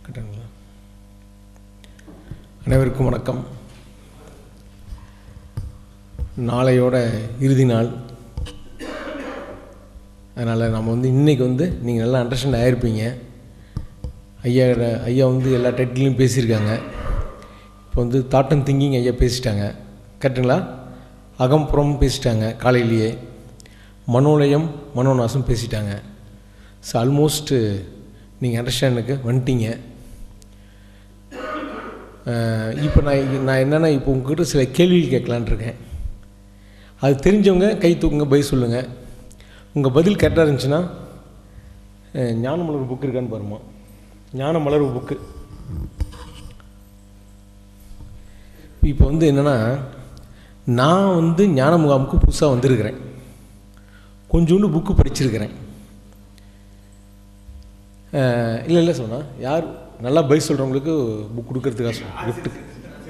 கரெக்டுங்களா அனைவருக்கும் வணக்கம் நாளையோட இறுதி நாள் அதனால் நம்ம வந்து இன்றைக்கி வந்து நீங்கள் நல்லா அண்டர்ஸ்டாண்ட் ஆகிருப்பீங்க ஐயா ஐயா வந்து எல்லா டைட்டிலையும் பேசியிருக்காங்க இப்போ வந்து தாட் அண்ட் திங்கிங் ஐயா பேசிட்டாங்க கரெக்டுங்களா அகம்புறம் பேசிட்டாங்க காலையிலேயே மனோலயம் மனோநாசம் பேசிட்டாங்க ஸோ ஆல்மோஸ்ட்டு நீங்கள் அண்டர்ஸ்டாண்டுக்கு வந்துட்டீங்க இப்போ நான் நான் என்னென்னா இப்போ உங்ககிட்ட சில கேள்விகள் கேட்கலான் இருக்கேன் அது தெரிஞ்சவங்க கை தூக்குங்க பதில் சொல்லுங்கள் உங்கள் பதில் கரெக்டாக இருந்துச்சுன்னா அஹ், ஞானமலர் புக்கு இருக்கான்னு பாருமா ஞானமலர் புக்கு இப்போ வந்து என்னென்னா நான் வந்து ஞான முகாமுக்கு புதுசாக வந்திருக்கிறேன் கொஞ்சோண்டு புக்கு படிச்சிருக்கிறேன் அஹ், இல்லை இல்லை சொன்னா யார் நல்லா பதில் சொல்கிறவங்களுக்கு புக் கொடுக்கறதுக்காக சொல் கிஃப்ட்டுக்கு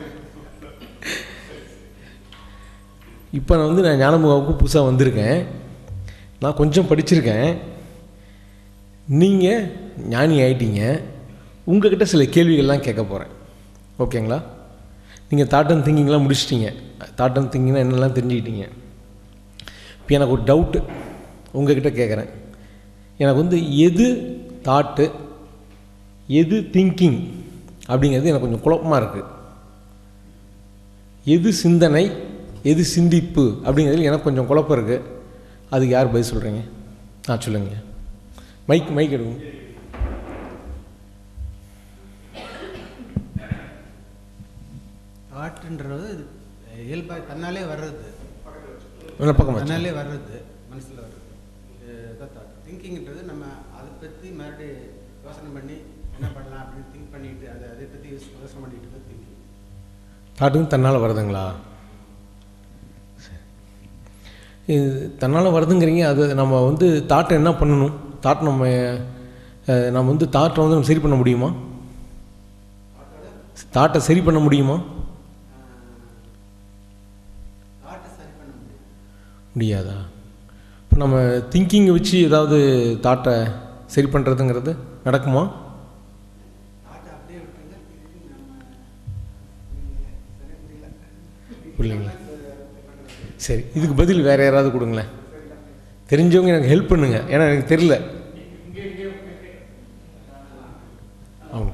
இப்போ நான் வந்து நான் ஞான முகாமுக்கு புதுசாக வந்திருக்கேன் நான் கொஞ்சம் படிச்சிருக்கேன் நீங்கள் ஞானி ஆயிட்டீங்க உங்ககிட்ட சில கேள்விகள்லாம் கேட்க போகிறேன் ஓகேங்களா நீங்கள் தாட் அண்ட் திங்கிங்லாம் முடிச்சிட்டீங்க தாட் அண்ட் திங்கிங்னா என்னெல்லாம் தெரிஞ்சுக்கிட்டீங்க இப்போ எனக்கு ஒரு டவுட்டு உங்ககிட்ட கேட்குறேன் எனக்கு வந்து எது தாட்டு எது திங்கிங் அப்படிங்கிறது எனக்கு கொஞ்சம் குழப்பமாக இருக்குது எது சிந்தனை எது சிந்திப்பு அப்படிங்கிறதுல எனக்கு கொஞ்சம் குழப்பம் இருக்குது அதுக்கு யார் பதில் சொல்கிறீங்க ஆ சொல்லுங்க மைக் மைக் எடுங்க தாட்டுன்றது இயல்பாக தன்னாலே வர்றது நல்ல பக்கம் வச்சு. தன்னாலே வர்றது மனசில் வர்றது இதுதான் தாட் திங்கிங்ன்றது நம்ம அதை பற்றி மறுபடியும் யோசனை பண்ணி என்ன பண்ணலாம் அப்படின்னு திங்க் பண்ணிட்டு அதை அதை பற்றி யோசனை பண்ணிட்டு தான் திங்கிங் தாட்டும் தன்னால் வருதுங்களா சரி. இது தன்னால் வருதுங்கிறீங்க அது நம்ம வந்து தாட்டை என்ன பண்ணணும் தாட் நம்ம அஹ், நம்ம வந்து தாட்டை வந்து நம்ம சரி பண்ண முடியுமா தாட்டை சரி பண்ண முடியுமா தாட்டை சரி பண்ண முடியும் முடியாதா இப்போ நம்ம திங்கிங்கை வச்சு ஏதாவது தாட்டை சரி பண்ணுறதுங்கிறது நடக்குமா தாட்டை அப்படியே விட்டுருங்க thinking நம்ம சரி புரியல புரியலைங்களா சரி இதுக்கு பதில் வேறு யாராவது கொடுங்களேன் தெரிஞ்சவங்க எனக்கு ஹெல்ப் பண்ணுங்க ஏன்னா எனக்கு தெரியல ஆமாம்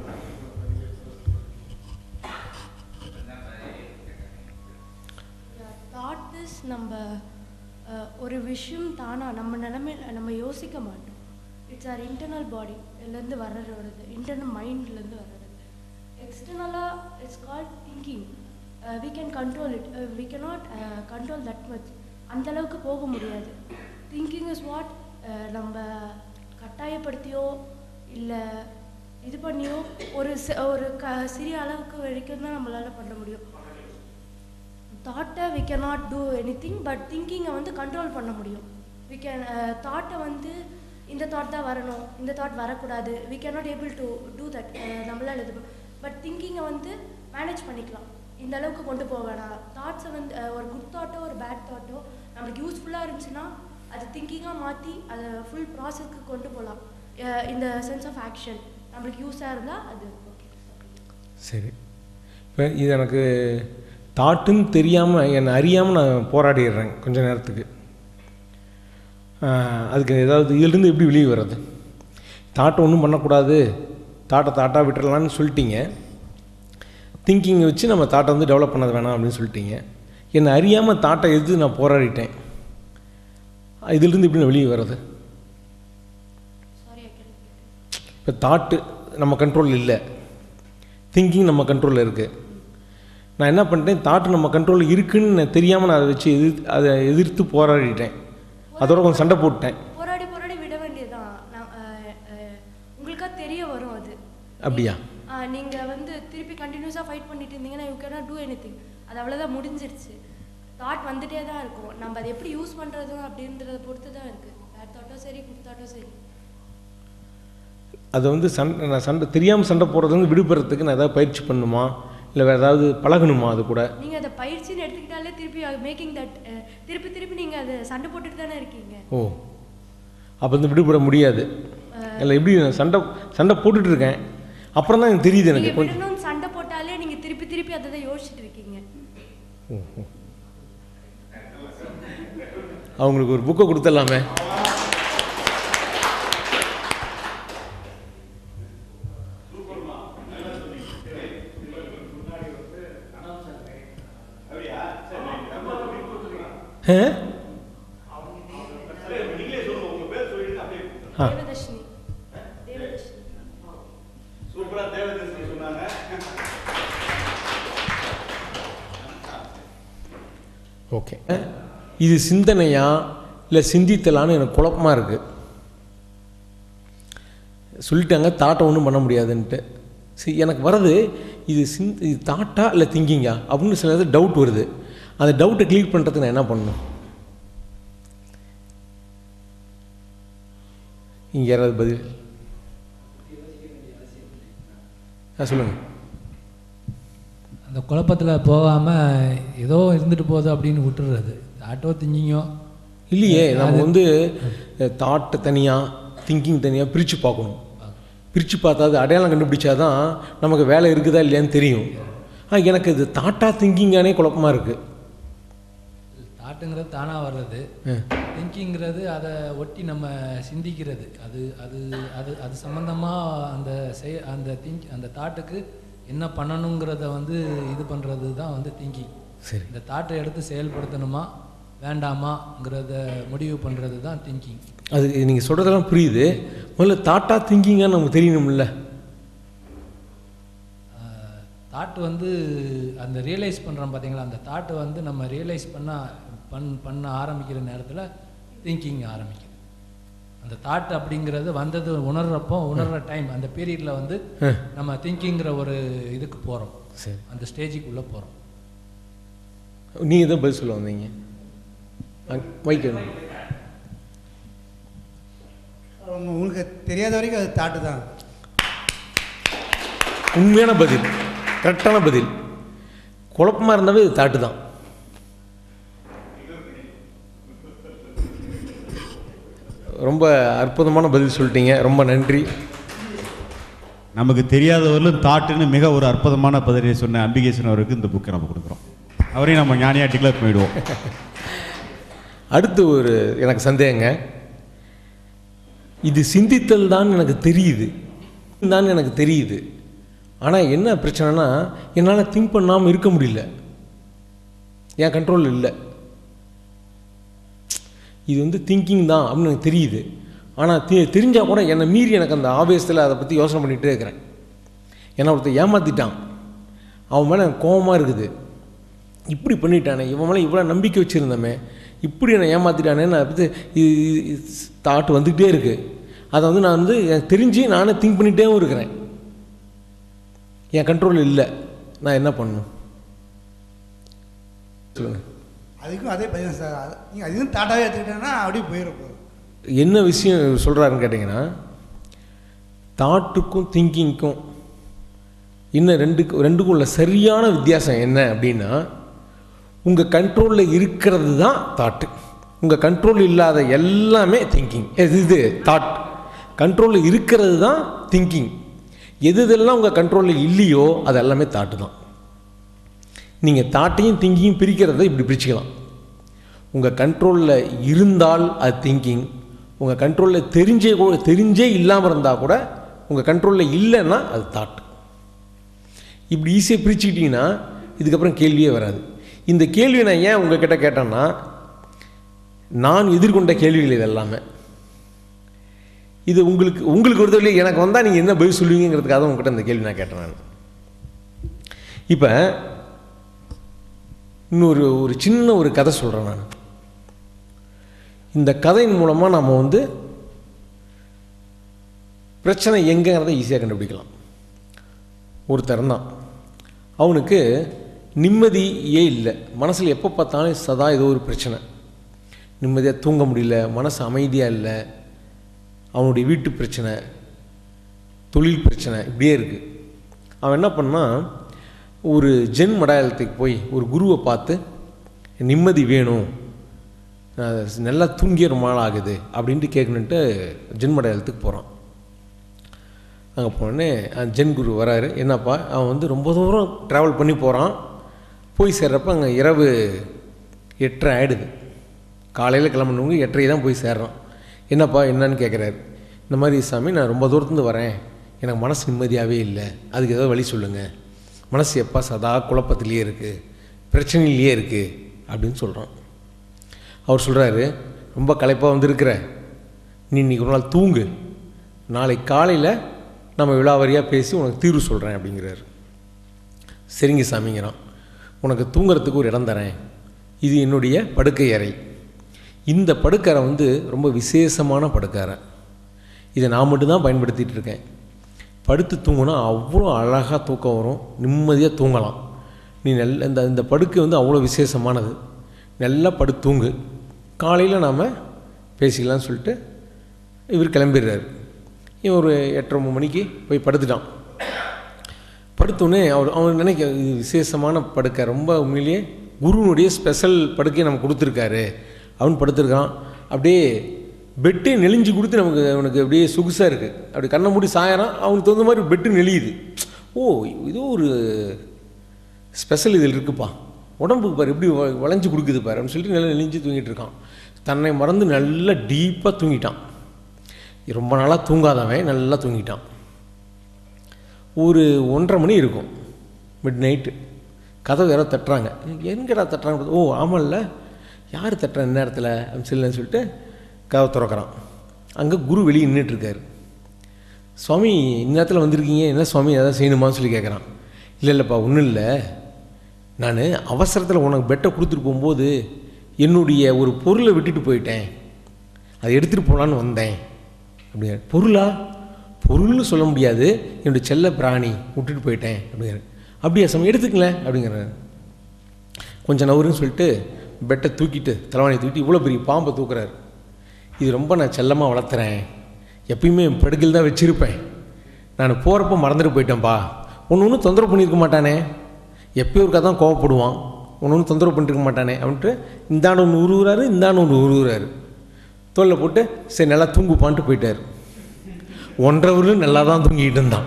தாட் இஸ் நம்ம அஹ், ஒரு விஷயம் தானா நம்ம நிலமையில நம்ம யோசிக்க மாட்டோம் இட்ஸ் ஆர் இன்டர்னல் பாடி இதுலேருந்து வர்றது வருது இன்டர்னல் மைண்ட்லேருந்து வர்றது எக்ஸ்டர்னலாக it's call thinking we can control it we cannot control that much அந்த அளவுக்கு போக முடியாது திங்கிங் இஸ் வாட் நம்ம கட்டாயப்படுத்தியோ இல்லை இது பண்ணியோ ஒரு சி- ஒரு க சிறிய அளவுக்கு வரைக்கும் தான் நம்மளால் பண்ண முடியும் தாட்டை we cannot do anything but திங்கிங்கை வந்து கண்ட்ரோல் பண்ண முடியும் வி கேன் தாட்டை வந்து இந்த தாட் தான் வரணும் இந்த தாட் வரக்கூடாது we cannot able to do that நம்மளால் இது பட் திங்கிங்கை வந்து மேனேஜ் பண்ணிக்கலாம் இந்த அளவுக்கு கொண்டு போக வேணாம் தாட்ஸை வந்து அஹ், ஒரு குட் தாட்டோ ஒரு பேட் தாட்டோ நம்மளுக்கு யூஸ்ஃபுல்லாக இருந்துச்சுன்னா அது திங்கிங்காக மாற்றி அதை ஃபுல் ப்ராசஸ்க்கு கொண்டு போகலாம் இந்த சென்ஸ் ஆஃப் ஆக்ஷன் நம்மளுக்கு யூஸாக இருந்தால் அது ஓகே சரி இப்போ இது எனக்கு தாட்டுன்னு தெரியாமல் என்னை அறியாமல் நான் போராடிடுறேன் கொஞ்ச நேரத்துக்கு ஆஹ், அதுக்கு ஏதாவது இதிலிருந்து எப்படி வெளியே வர்றது தாட்டை ஒன்றும் பண்ணக்கூடாது தாட்டை தாட்டாக விட்டுறலான்னு சொல்லிட்டீங்க திங்கிங்கை வச்சு நம்ம தாட்டை வந்து டெவலப் பண்ணது வேணாம் அப்படின்னு சொல்லிட்டீங்க என்னை அறியாமல் தாட்டை எதிர்த்து நான் போராடிட்டேன் இதிலிருந்து எப்படி நான் வெளியே வர்றது சாரி ஐ கேன் இப்போ தாட்டு நம்ம கண்ட்ரோல் இல்லை திங்கிங் நம்ம கண்ட்ரோலில் இருக்குது நான் என்ன பண்ணிட்டேன் தாட்டு நம்ம கண்ட்ரோலில் இருக்குன்னு நான் தெரியாமல் நான் அதை வச்சு எதிர்த்து அதை எதிர்த்து போராடிட்டேன் அதோட கொஞ்சம் சண்டை போட்டேன் போராடி போராடி விட வேண்டியதுதான் நான் அஹ், அஹ், உங்களுக்கா தெரிய வரும் அது அப்படியா அஹ், நீங்க வந்து திருப்பி கண்டினியூஸாக ஃபைட் பண்ணிட்டு இருந்தீங்கன்னா you cannot do anything அது அவ்வளோதான் முடிஞ்சிருச்சு தாட் வந்துட்டே தான் இருக்கும் நம்ம அதை எப்படி யூஸ் பண்ணுறதும் அப்படின்றத பொறுத்து தான் இருக்குது பேட் தாட்டோ சரி குட் தாட்டோ சரி அதை வந்து சண்டை நான் சண்டை தெரியாமல் சண்டை போடுறதுலேருந்து விடுபடுறதுக்கு நான் ஏதாவது பயிற்சி பண்ணணுமா இல்லை வேறு ஏதாவது பழகணுமா அது கூட நீங்கள் அதை பயிற்சின்னு எடுத்துக்கிட்டாலே திருப்பி மேக்கிங் தட் திருப்பி திருப்பி நீங்கள் அதை சண்டை போட்டுட்டு தானே இருக்கீங்க ஓ அப்போ வந்து விடுபட முடியாது இல்லை எப்படி நான் சண்டை சண்டை போட்டுட்டு இருக்கேன் அப்புறம் தான் எனக்கு தெரியுது எனக்கு நீங்க கொஞ்சம் விடணும்னு சண்டை போட்டாலே நீங்க திருப்பி திருப்பி அதை தான் யோசிச்சுட்டு இருக்கீங்க அவங்களுக்கு ஒரு புக்கை கொடுத்துடலாமே ஆ? ஆ. தேவதர்ஷினி தேவதர்ஷினி ஓகே இது சிந்தனையா இல்லை சிந்தித்தலான்னு எனக்கு குழப்பமாக இருக்குது சொல்லிட்டாங்க தாட்டை ஒன்றும் பண்ண முடியாதுன்ட்டு சரி எனக்கு வர்றது இது சிந் இது தாட்டா இல்லை திங்கிங்கா அப்படின்னு சில நேரத்தில் டவுட் வருது அந்த டவுட்டை கிளியர் பண்ணுறதுக்கு நான் என்ன பண்ணணும் இங்கே யாராவது பதில் ஆ சொல்லுங்கள் அந்த குழப்பத்தில் போகாமல் ஏதோ இருந்துட்டு போகுது அப்படின்னு விட்டுறது ஆட்டோ திங்கிங்கோ இல்லையே நம்ம வந்து தாட்டை தனியாக திங்கிங் தனியாக பிரித்து பார்க்கணும் பிரித்து பார்த்தா அது அடையாளம் கண்டுபிடிச்சாதான் நமக்கு வேலை இருக்குதா இல்லையான்னு தெரியும் ஆ எனக்கு இது தாட்டா திங்கிங்கானே குழப்பமாக இருக்குது தாட்டுங்கிறது தானாக வர்றது திங்கிங்கிறது அதை ஒட்டி நம்ம சிந்திக்கிறது அது அது அது அது சம்மந்தமாக அந்த செய அந்த திங்க் அந்த தாட்டுக்கு என்ன பண்ணணுங்கிறத வந்து இது பண்ணுறது தான் வந்து திங்கிங் சரி இந்த தாட்டை எடுத்து செயல்படுத்தணுமா வேண்டாமாங்கிறத முடிவு பண்ணுறது தான் திங்கிங் அது நீங்கள் சொல்கிறதெல்லாம் புரியுது முதல்ல தாட்டா திங்கிங்கான்னு நமக்கு தெரியணும்ல தாட் வந்து அந்த ரியலைஸ் பண்ணுறோம் பார்த்தீங்களா அந்த தாட்டு வந்து நம்ம ரியலைஸ் பண்ண பண் பண்ண ஆரம்பிக்கிற நேரத்தில் திங்கிங் ஆரம்பிக்குது அந்த தாட் அப்படிங்கிறது வந்தது உணர்றப்போ உணர்ற டைம் அந்த பீரியடில் வந்து நம்ம திங்கிங்கிற ஒரு இதுக்கு போகிறோம் சரி அந்த ஸ்டேஜுக்குள்ளே போகிறோம் நீங்கள் தான் பதில் சொல்ல வந்தீங்க மைக் அவங்க உங்களுக்கு தெரியாத வரைக்கும் அது தாட்டு தான் உண்மையான பதில் கரெக்டான பதில் குழப்பமாக இருந்தாவே இது தாட்டு தான் ரொம்ப அற்புதமான பதில் சொல்லிட்டீங்க ரொம்ப நன்றி நமக்கு தெரியாதவர்களும் தாட்டுன்னு மிக ஒரு அற்புதமான பதிலை சொன்ன அம்பிகேசன் அவருக்கு இந்த புக்கை நம்ம கொடுக்குறோம் அவரையும் நம்ம ஞானியா டிக்ளேர் பண்ணிவிடுவோம் அடுத்து ஒரு எனக்கு சந்தேகங்க இது சிந்தித்தல் தான் எனக்கு தெரியுது தான் எனக்கு தெரியுது ஆனால் என்ன பிரச்சனைனா என்னால் திங்க் பண்ணாமல் இருக்க முடியல என் கண்ட்ரோல் இல்லை இது வந்து திங்கிங் தான் அப்படின்னு எனக்கு தெரியுது ஆனால் தெ தெரிஞ்சால் கூட என்னை மீறி எனக்கு அந்த ஆவேசத்தில் அதை பற்றி யோசனை பண்ணிகிட்டே இருக்கிறேன் என்னை ஒருத்தர் ஏமாற்றிட்டான் அவன் மேலே எனக்கு கோபமாக இருக்குது இப்படி பண்ணிட்டானே இவன் மேலே இவ்வளோ நம்பிக்கை வச்சுருந்தமே இப்படி என்னை ஏமாற்றிட்டானேன்னு அதை பற்றி தாட் வந்துக்கிட்டே இருக்குது அதை வந்து நான் வந்து எனக்கு தெரிஞ்சு நானே திங்க் பண்ணிகிட்டேவும் இருக்கிறேன் என் கண்ட்ரோல் இல்லை நான் என்ன பண்ணணும் சொல்லுங்கள் அதுக்கும் அதே பதில் சார் அது நீங்கள் அதையும் தாட்டாகவே எடுத்துக்கிட்டேன்னா அப்படியே போயிடும் என்ன விஷயம் சொல்கிறாருன்னு கேட்டிங்கன்னா தாட்டுக்கும் திங்கிங்க்கும் இன்னும் ரெண்டுக்கு ரெண்டுக்கும் உள்ள சரியான வித்தியாசம் என்ன அப்படின்னா உங்கள் கண்ட்ரோலில் இருக்கிறது தான் தாட்டு உங்கள் கண்ட்ரோல் இல்லாத எல்லாமே திங்கிங் இது இது தாட் கண்ட்ரோலில் இருக்கிறது தான் திங்கிங் எது இதெல்லாம் உங்கள் கண்ட்ரோலில் இல்லையோ அது எல்லாமே தாட்டு தான் நீங்கள் தாட்டையும் திங்கிங்கும் பிரிக்கிறத இப்படி பிரிச்சுக்கலாம் உங்கள் கண்ட்ரோலில் இருந்தால் அது திங்கிங் உங்கள் கண்ட்ரோலில் தெரிஞ்சே கூட தெரிஞ்சே இல்லாமல் இருந்தால் கூட உங்கள் கண்ட்ரோலில் இல்லைன்னா அது தாட் இப்படி ஈஸியாக பிரிச்சுக்கிட்டிங்கன்னா இதுக்கப்புறம் கேள்வியே வராது இந்த கேள்வியை நான் ஏன் உங்ககிட்ட கேட்டேன்னா நான் எதிர்கொண்ட கேள்விகள் இது எல்லாமே இது உங்களுக்கு உங்களுக்கு ஒரு தொழில் எனக்கு வந்தால் நீங்கள் என்ன பதில் சொல்லுவீங்கிறதுக்காக உங்ககிட்ட இந்த கேள்வி நான் கேட்டேன் நான் இப்போ இன்னொரு ஒரு சின்ன ஒரு கதை சொல்கிறேன் நான் இந்த கதையின் மூலமாக நம்ம வந்து பிரச்சனை எங்கேங்கிறத ஈஸியாக கண்டுபிடிக்கலாம் ஒருத்தர் தான் அவனுக்கு நிம்மதியே இல்லை மனசில் எப்போ பார்த்தாலும் சதா ஏதோ ஒரு பிரச்சனை நிம்மதியாக தூங்க முடியல மனசு அமைதியாக இல்லை அவனுடைய வீட்டு பிரச்சனை தொழில் பிரச்சனை இப்படியே இருக்குது அவன் என்ன பண்ணால் ஒரு ஜென் மடாலயத்துக்கு போய் ஒரு குருவை பார்த்து நிம்மதி வேணும் நான் நல்லா தூங்கிய ரொம்ப நாள் ஆகுது அப்படின்ட்டு கேட்கணுன்ட்டு ஜென் மடாலயத்துக்கு போகிறான் அங்கே போனோடனே ஜென் குரு வராரு என்னப்பா அவன் வந்து ரொம்ப தூரம் ட்ராவல் பண்ணி போகிறான் போய் சேர்றப்ப அங்கே இரவு எட்டரை ஆகிடுது காலையில் கிளம்பணுங்க எட்டரை தான் போய் சேர்றான் என்னப்பா என்னன்னு கேட்குறாரு இந்த மாதிரி சாமி நான் ரொம்ப தூரத்துலேருந்து வரேன் எனக்கு மனசு நிம்மதியாகவே இல்லை அதுக்கு ஏதாவது வழி சொல்லுங்கள் மனசு எப்போ சதா குழப்பத்திலேயே இருக்குது பிரச்சனையிலேயே இருக்குது அப்படின்னு சொல்கிறான் அவர் சொல்கிறாரு ரொம்ப களைப்பாக வந்திருக்கிற நீ இன்னைக்கு ஒரு நாள் தூங்கு நாளை காலையில் நம்ம விழாவாரியாக பேசி உனக்கு தீர்வு சொல்கிறேன் அப்படிங்கிறாரு சரிங்க சாமிங்கிறான் உனக்கு தூங்குறதுக்கு ஒரு இடம் தரேன் இது என்னுடைய படுக்கை அறை இந்த படுக்கறை வந்து ரொம்ப விசேஷமான படுக்கறை இதை நான் மட்டும்தான் பயன்படுத்திகிட்டு இருக்கேன் படுத்து தூங்கினா அவ்வளோ அழகாக தூக்கம் வரும் நிம்மதியாக தூங்கலாம் நீ நல்ல இந்த இந்த படுக்கை வந்து அவ்வளோ விசேஷமானது நல்லா படுத்து தூங்கு காலையில் நாம் பேசிக்கலாம்னு சொல்லிட்டு இவர் கிளம்பிடுறாரு இவன் ஒரு எட்டரை ஒம்பது மணிக்கு போய் படுத்துட்டான் படுத்தோடனே அவர் அவன் நினைக்க இது விசேஷமான படுக்கை ரொம்ப உண்மையிலேயே குருனுடைய ஸ்பெஷல் படுக்கையை நம்ம கொடுத்துருக்காரு அவன் படுத்திருக்கான் அப்படியே பெட்டே நெளிஞ்சு கொடுத்து நமக்கு அவனுக்கு அப்படியே சொகுசாக இருக்குது அப்படி கண்ணை மூடி சாயறான் அவனுக்கு தகுந்த மாதிரி பெட்டு நெளியுது ஓ இது ஒரு ஸ்பெஷல் இதில் இருக்குப்பா உடம்புக்கு பாரு எப்படி வ- வளைஞ்சு கொடுக்குது பாரு அப்படின்னு சொல்லிட்டு நல்லா நெளிஞ்சு தூங்கிட்டு இருக்கான் தன்னை மறந்து நல்லா டீப்பாக தூங்கிட்டான் ரொம்ப நாளாக தூங்காதவன் நல்லா தூங்கிட்டான் ஒரு ஒன்றரை மணி இருக்கும் மிட் நைட்டு கதவு யாரோ தட்டுறாங்க எங்கடா தட்டுறாங்க ஓ ஆமாம்ல யார் தட்டுறா இந்நேரத்தில் அப்படின்னு சொல்லி சொல்லிட்டு கதவை திறக்கிறான் அங்கே குரு வெளியே நின்றுட்டுருக்காரு சுவாமி இந்நேரத்தில் வந்திருக்கீங்க என்ன சுவாமி ஏதாவது செய்யணுமான்னு சொல்லி கேட்குறான் இல்லை இல்லைப்பா ஒன்றும் இல்லை நான் அவசரத்தில் உனக்கு பெட்டை கொடுத்துட்டு போகும்போது என்னுடைய ஒரு பொருளை விட்டுட்டு போயிட்டேன் அதை எடுத்துகிட்டு போகலான்னு வந்தேன் அப்படிங்கிற பொருளா பொருள்னு சொல்ல முடியாது என்னுடைய செல்ல பிராணி விட்டுட்டு போயிட்டேன் அப்படிங்கிற அப்படியா சமயம் எடுத்துக்கங்களேன் அப்படிங்கிறாரு கொஞ்சம் நவருன்னு சொல்லிட்டு பெட்டை தூக்கிட்டு தலைவாணி தூக்கிட்டு இவ்வளோ பெரிய பாம்பை தூக்குறாரு இது ரொம்ப நான் செல்லமாக வளர்த்துறேன் எப்பயுமே என் படுக்கையில் தான் வச்சுருப்பேன் நான் போகிறப்ப மறந்துட்டு போயிட்டேன்ப்பா ஒன்று ஒன்றும் தொந்தரவு பண்ணியிருக்க மாட்டானே எப்பயும் ஒருக்கா தான் கோவப்படுவான் ஒன்று ஒன்றும் தொந்தரவு பண்ணிருக்க மாட்டானே அப்படின்ட்டு இந்தாண்டு ஒன்று உருவுறாரு இந்தாண்டு ஒன்று உருவுறாரு தோளில் போட்டு சரி நல்லா தூங்குப்பான்ட்டு போயிட்டார் ஒன்றரை ஊரில் நல்லா தான் தூங்கிட்டு இருந்தான்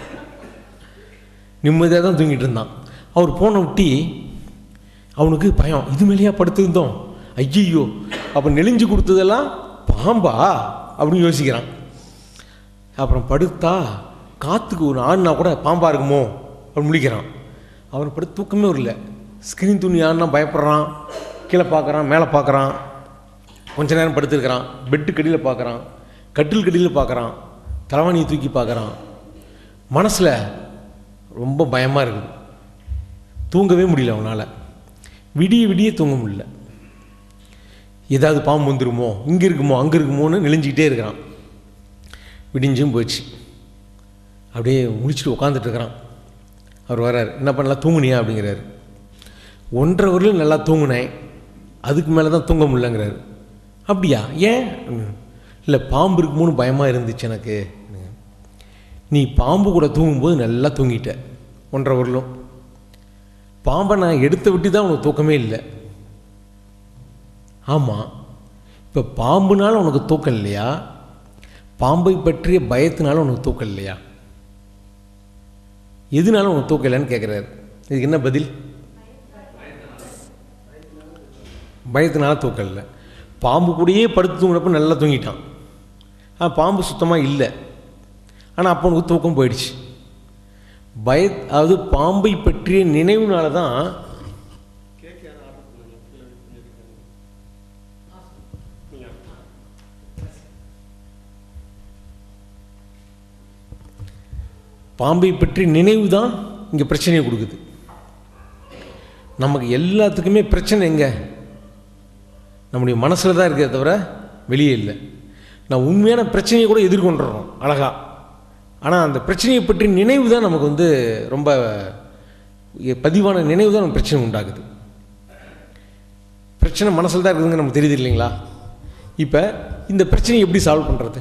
நிம்மதியாக தான் தூங்கிட்டு இருந்தான் அவர் போன விட்டி அவனுக்கு பயம் இது மேலேயா படுத்திருந்தோம் ஐயையோ அப்போ நெளிஞ்சு கொடுத்ததெல்லாம் பாம்பா அப்படின்னு யோசிக்கிறான் அப்புறம் படுத்தா காற்றுக்கு ஒரு ஆடுனா கூட பாம்பா இருக்குமோ அப்படின்னு முழிக்கிறான் அவன் படுத்து தூக்கமே வரல ஸ்க்ரீன் துணி ஆடுனா பயப்படுறான் கீழே பார்க்குறான் மேலே பார்க்குறான் கொஞ்ச நேரம் படுத்துருக்கிறான் பெட்டு கடியில் பார்க்குறான் கட்டில் கடியில் பார்க்குறான் தலைவாணியை தூக்கி பார்க்குறான் மனசில் ரொம்ப பயமாக இருக்குது தூங்கவே முடியல அவனால் விடிய விடிய தூங்க முடியல ஏதாவது பாம்பு வந்துருமோ இங்கே இருக்குமோ அங்கே இருக்குமோன்னு நெளிஞ்சிக்கிட்டே இருக்கிறான் விடிஞ்சும் போச்சு அப்படியே முழிச்சிட்டு உட்காந்துட்டு இருக்கிறான் அவர் வர்றார் என்ன பண்ணலாம் தூங்குனியா அப்படிங்கிறாரு ஒன்றரை வரலும் நல்லா தூங்குனேன் அதுக்கு மேலே தான் தூங்க முடியலங்கிறாரு அப்படியா ஏன் இல்லை பாம்பு இருக்குமோன்னு பயமாக இருந்துச்சு எனக்கு நீ பாம்பு கூட தூங்கும்போது நல்லா தூங்கிட்ட ஒன்றரை வரலும் பாம்பை நான் எடுத்த விட்டு தான் உனக்கு தூக்கமே இல்லை ஆமாம் இப்போ பாம்புனால உனக்கு தூக்கம் இல்லையா பாம்பை பற்றிய பயத்தினால உனக்கு தூக்கம் இல்லையா எதுனால உனக்கு தூக்கம் இல்லைன்னு கேட்குறாரு இதுக்கு என்ன பதில் பயத்தினால தூக்கம் இல்லை பாம்பு கூடயே படுத்து தூங்கினப்ப நல்லா தூங்கிட்டான் ஆ பாம்பு சுத்தமாக இல்லை ஆனால் அப்போ உனக்கு தூக்கம் போயிடுச்சு பய அதாவது பாம்பை பற்றிய நினைவுனால தான் பாம்பை பற்றி நினைவு தான் இங்கே பிரச்சனையை கொடுக்குது நமக்கு எல்லாத்துக்குமே பிரச்சனை எங்கே நம்முடைய மனசில் தான் இருக்கிறத தவிர வெளியே இல்லை நான் உண்மையான பிரச்சனையை கூட எதிர்கொண்டுறோம் அழகா ஆனால் அந்த பிரச்சனையை பற்றி நினைவு தான் நமக்கு வந்து ரொம்ப பதிவான நினைவு தான் நமக்கு பிரச்சனை உண்டாகுது பிரச்சனை மனசில் தான் இருக்குதுங்க நமக்கு தெரியுது இல்லைங்களா இப்போ இந்த பிரச்சனையை எப்படி சால்வ் பண்ணுறது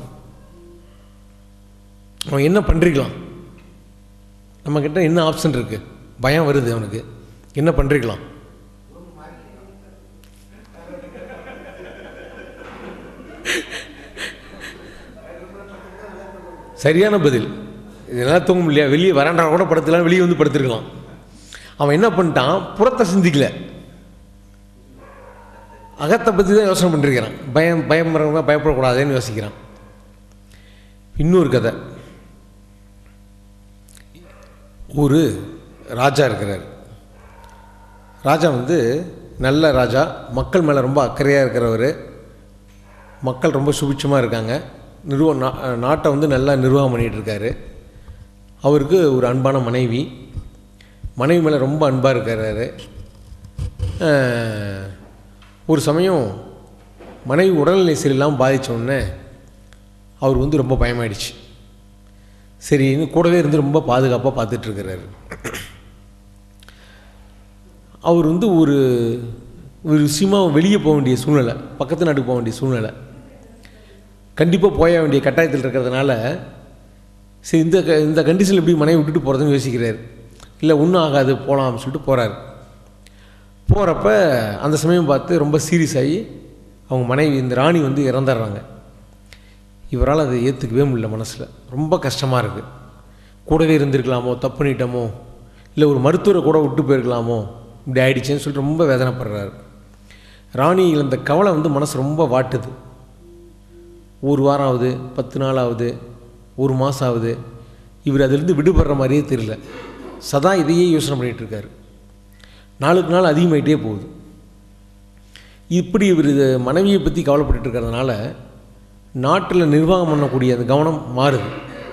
அவன் என்ன பண்ணுறீங்களாம் நம்மக்கிட்ட என்ன ஆப்ஷன் இருக்குது பயம் வருது அவனுக்கு என்ன பண்ணுறீங்களாம் சரியான பதில் இதெல்லாம் தூங்க முடியல வெளியே வராண்டா கூட படுத்துலாம் வெளியே வந்து படுத்துருக்கலாம் அவன் என்ன பண்ணிட்டான் புறத்தை சிந்திக்கல அகத்தை பற்றி தான் யோசனை பண்ணிருக்கிறான் பயம் பயப்படுறவங்க பயப்படக்கூடாதுன்னு யோசிக்கிறான் இன்னொரு கதை ஒரு ராஜா இருக்கிறார் ராஜா வந்து நல்ல ராஜா மக்கள் மேலே ரொம்ப அக்கறையாக இருக்கிறவர் மக்கள் ரொம்ப சுபிட்சமாக இருக்காங்க நிறுவ நா- நாட்டை வந்து நல்லா நிர்வாகம் பண்ணிகிட்டு இருக்காரு அவருக்கு ஒரு அன்பான மனைவி மனைவி மேலே ரொம்ப அன்பாக இருக்கிறாரு அஹ், ஒரு சமயம் மனைவி உடல்நிலை சரியில்லாமல் பாதிச்ச உடனே அவர் வந்து ரொம்ப பயமாயிடுச்சு சரி இன்னும் கூடவே இருந்து ரொம்ப பாதுகாப்பாக பார்த்துட்ருக்கிறாரு அவர் வந்து ஒரு ஒரு விஷயமா வெளியே போக வேண்டிய சூழ்நிலை பக்கத்து நாட்டுக்கு போக வேண்டிய சூழ்நிலை கண்டிப்பாக போய வேண்டிய கட்டாயத்தில் இருக்கிறதுனால சரி இந்த க- இந்த கண்டிஷனில் எப்படி மனைவி விட்டுட்டு போகிறதுன்னு யோசிக்கிறார் இல்லை ஒன்றும் ஆகாது போகலாம் சொல்லிட்டு போகிறார் போகிறப்ப அந்த சமயம் பார்த்து ரொம்ப சீரியஸ் ஆகி அவங்க மனைவி இந்த ராணி வந்து இறந்துடுறாங்க இவரால் அதை ஏற்றுக்கவே முடியல மனசில் ரொம்ப கஷ்டமாக இருக்குது கூடவே இருந்திருக்கலாமோ தப்பு பண்ணிட்டோமோ இல்லை ஒரு மருத்துவரை கூட விட்டு போயிருக்கலாமோ இப்படி ஆயிடுச்சேன்னு சொல்லிட்டு ரொம்ப வேதனைப்படுறாரு ராணி இழந்த கவலை வந்து மனசு ரொம்ப வாட்டுது ஒரு வாரம் ஆகுது பத்து நாள் ஆகுது ஒரு மாதம் ஆகுது இவர் அதிலிருந்து விடுபடுற மாதிரியே தெரியல சதா இதையே யோசனை பண்ணிகிட்டு இருக்காரு நாளுக்கு நாள் அதிகமாயிட்டே போகுது இப்படி இவர் இது மனைவியை பற்றி கவலைப்பட்டுட்டு இருக்கிறதுனால நாட்டில் நிர்வாகம் பண்ணக்கூடிய அந்த கவனம் மாறுது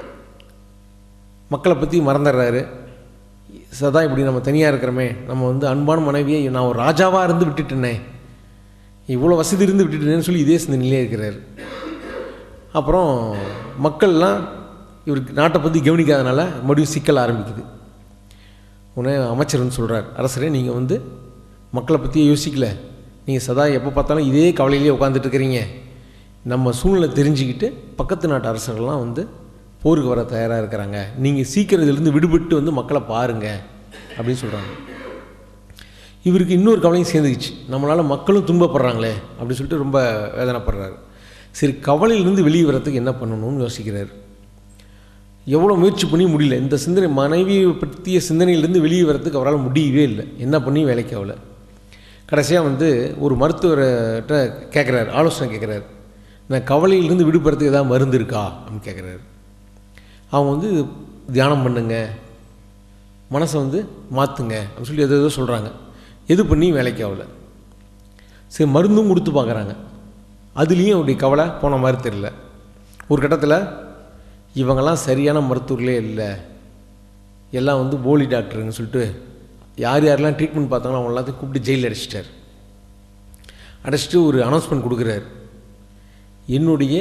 மக்களை பற்றி மறந்துடுறாரு சதா இப்படி நம்ம தனியாக இருக்கிறோமே நம்ம வந்து அன்பான மனைவியை நான் ஒரு ராஜாவாக இருந்து விட்டுட்டேனே இவ்வளோ வசதி இருந்து விட்டுட்டேனேன்னு சொல்லி இதே சிந்தனையிலே இருக்கிறார் அப்புறம் மக்கள்லாம் இவருக்கு நாட்டை பற்றி கவனிக்காதனால மறுபடியும் சிக்கல் ஆரம்பிக்குது உடனே அமைச்சர் வந்து சொல்கிறார் அரசரே நீங்கள் வந்து மக்களை பற்றியே யோசிக்கல நீங்கள் சதா எப்போ பார்த்தாலும் இதே கவலையிலேயே உட்காந்துட்டு இருக்கிறீங்க நம்ம சூழ்நிலை தெரிஞ்சுக்கிட்டு பக்கத்து நாட்டு அரசர்கள்லாம் வந்து போருக்கு வர தயாராக இருக்கிறாங்க நீங்கள் சீக்கிரம் இதிலிருந்து விடுபட்டு வந்து மக்களை பாருங்க அப்படின்னு சொல்கிறாங்க இவருக்கு இன்னொரு கவலையும் சேர்ந்துக்கிச்சு நம்மளால் மக்களும் துன்பப்படுறாங்களே அப்படின்னு சொல்லிட்டு ரொம்ப வேதனைப்படுறாரு சரி கவலையிலிருந்து வெளியே வரத்துக்கு என்ன பண்ணணும்னு யோசிக்கிறார் எவ்வளோ முயற்சி பண்ணி முடியல இந்த சிந்தனை மனைவியை பற்றிய சிந்தனையிலேருந்து வெளியே வரத்துக்கு அவரால் முடியவே இல்லை என்ன பண்ணி வேலைக்கு ஆகல கடைசியாக வந்து ஒரு மருத்துவர்கிட்ட கேட்குறாரு ஆலோசனை கேட்குறாரு நான் கவலையிலிருந்து விடுபடுறதுக்கு ஏதாவது மருந்து இருக்கா அப்படின்னு கேட்குறாரு அவங்க வந்து தியானம் பண்ணுங்க மனசை வந்து மாற்றுங்க அப்படின்னு சொல்லி எதோ ஏதோ சொல்கிறாங்க எது பண்ணி வேலைக்கு ஆகல சரி மருந்தும் கொடுத்து பார்க்குறாங்க அதுலேயும் அவருடைய கவலை போன மாதிரி தெரியல ஒரு கட்டத்தில் இவங்கெல்லாம் சரியான மருத்துவர்களே இல்லை எல்லாம் வந்து போலி டாக்டருன்னு சொல்லிட்டு யார் யாரெல்லாம் ட்ரீட்மெண்ட் பார்த்தாங்களோ அவங்க எல்லாத்தையும் கூப்பிட்டு ஜெயிலில் அடைச்சிட்டார் அடைச்சிட்டு ஒரு அனௌன்ஸ்மெண்ட் கொடுக்குறாரு என்னுடைய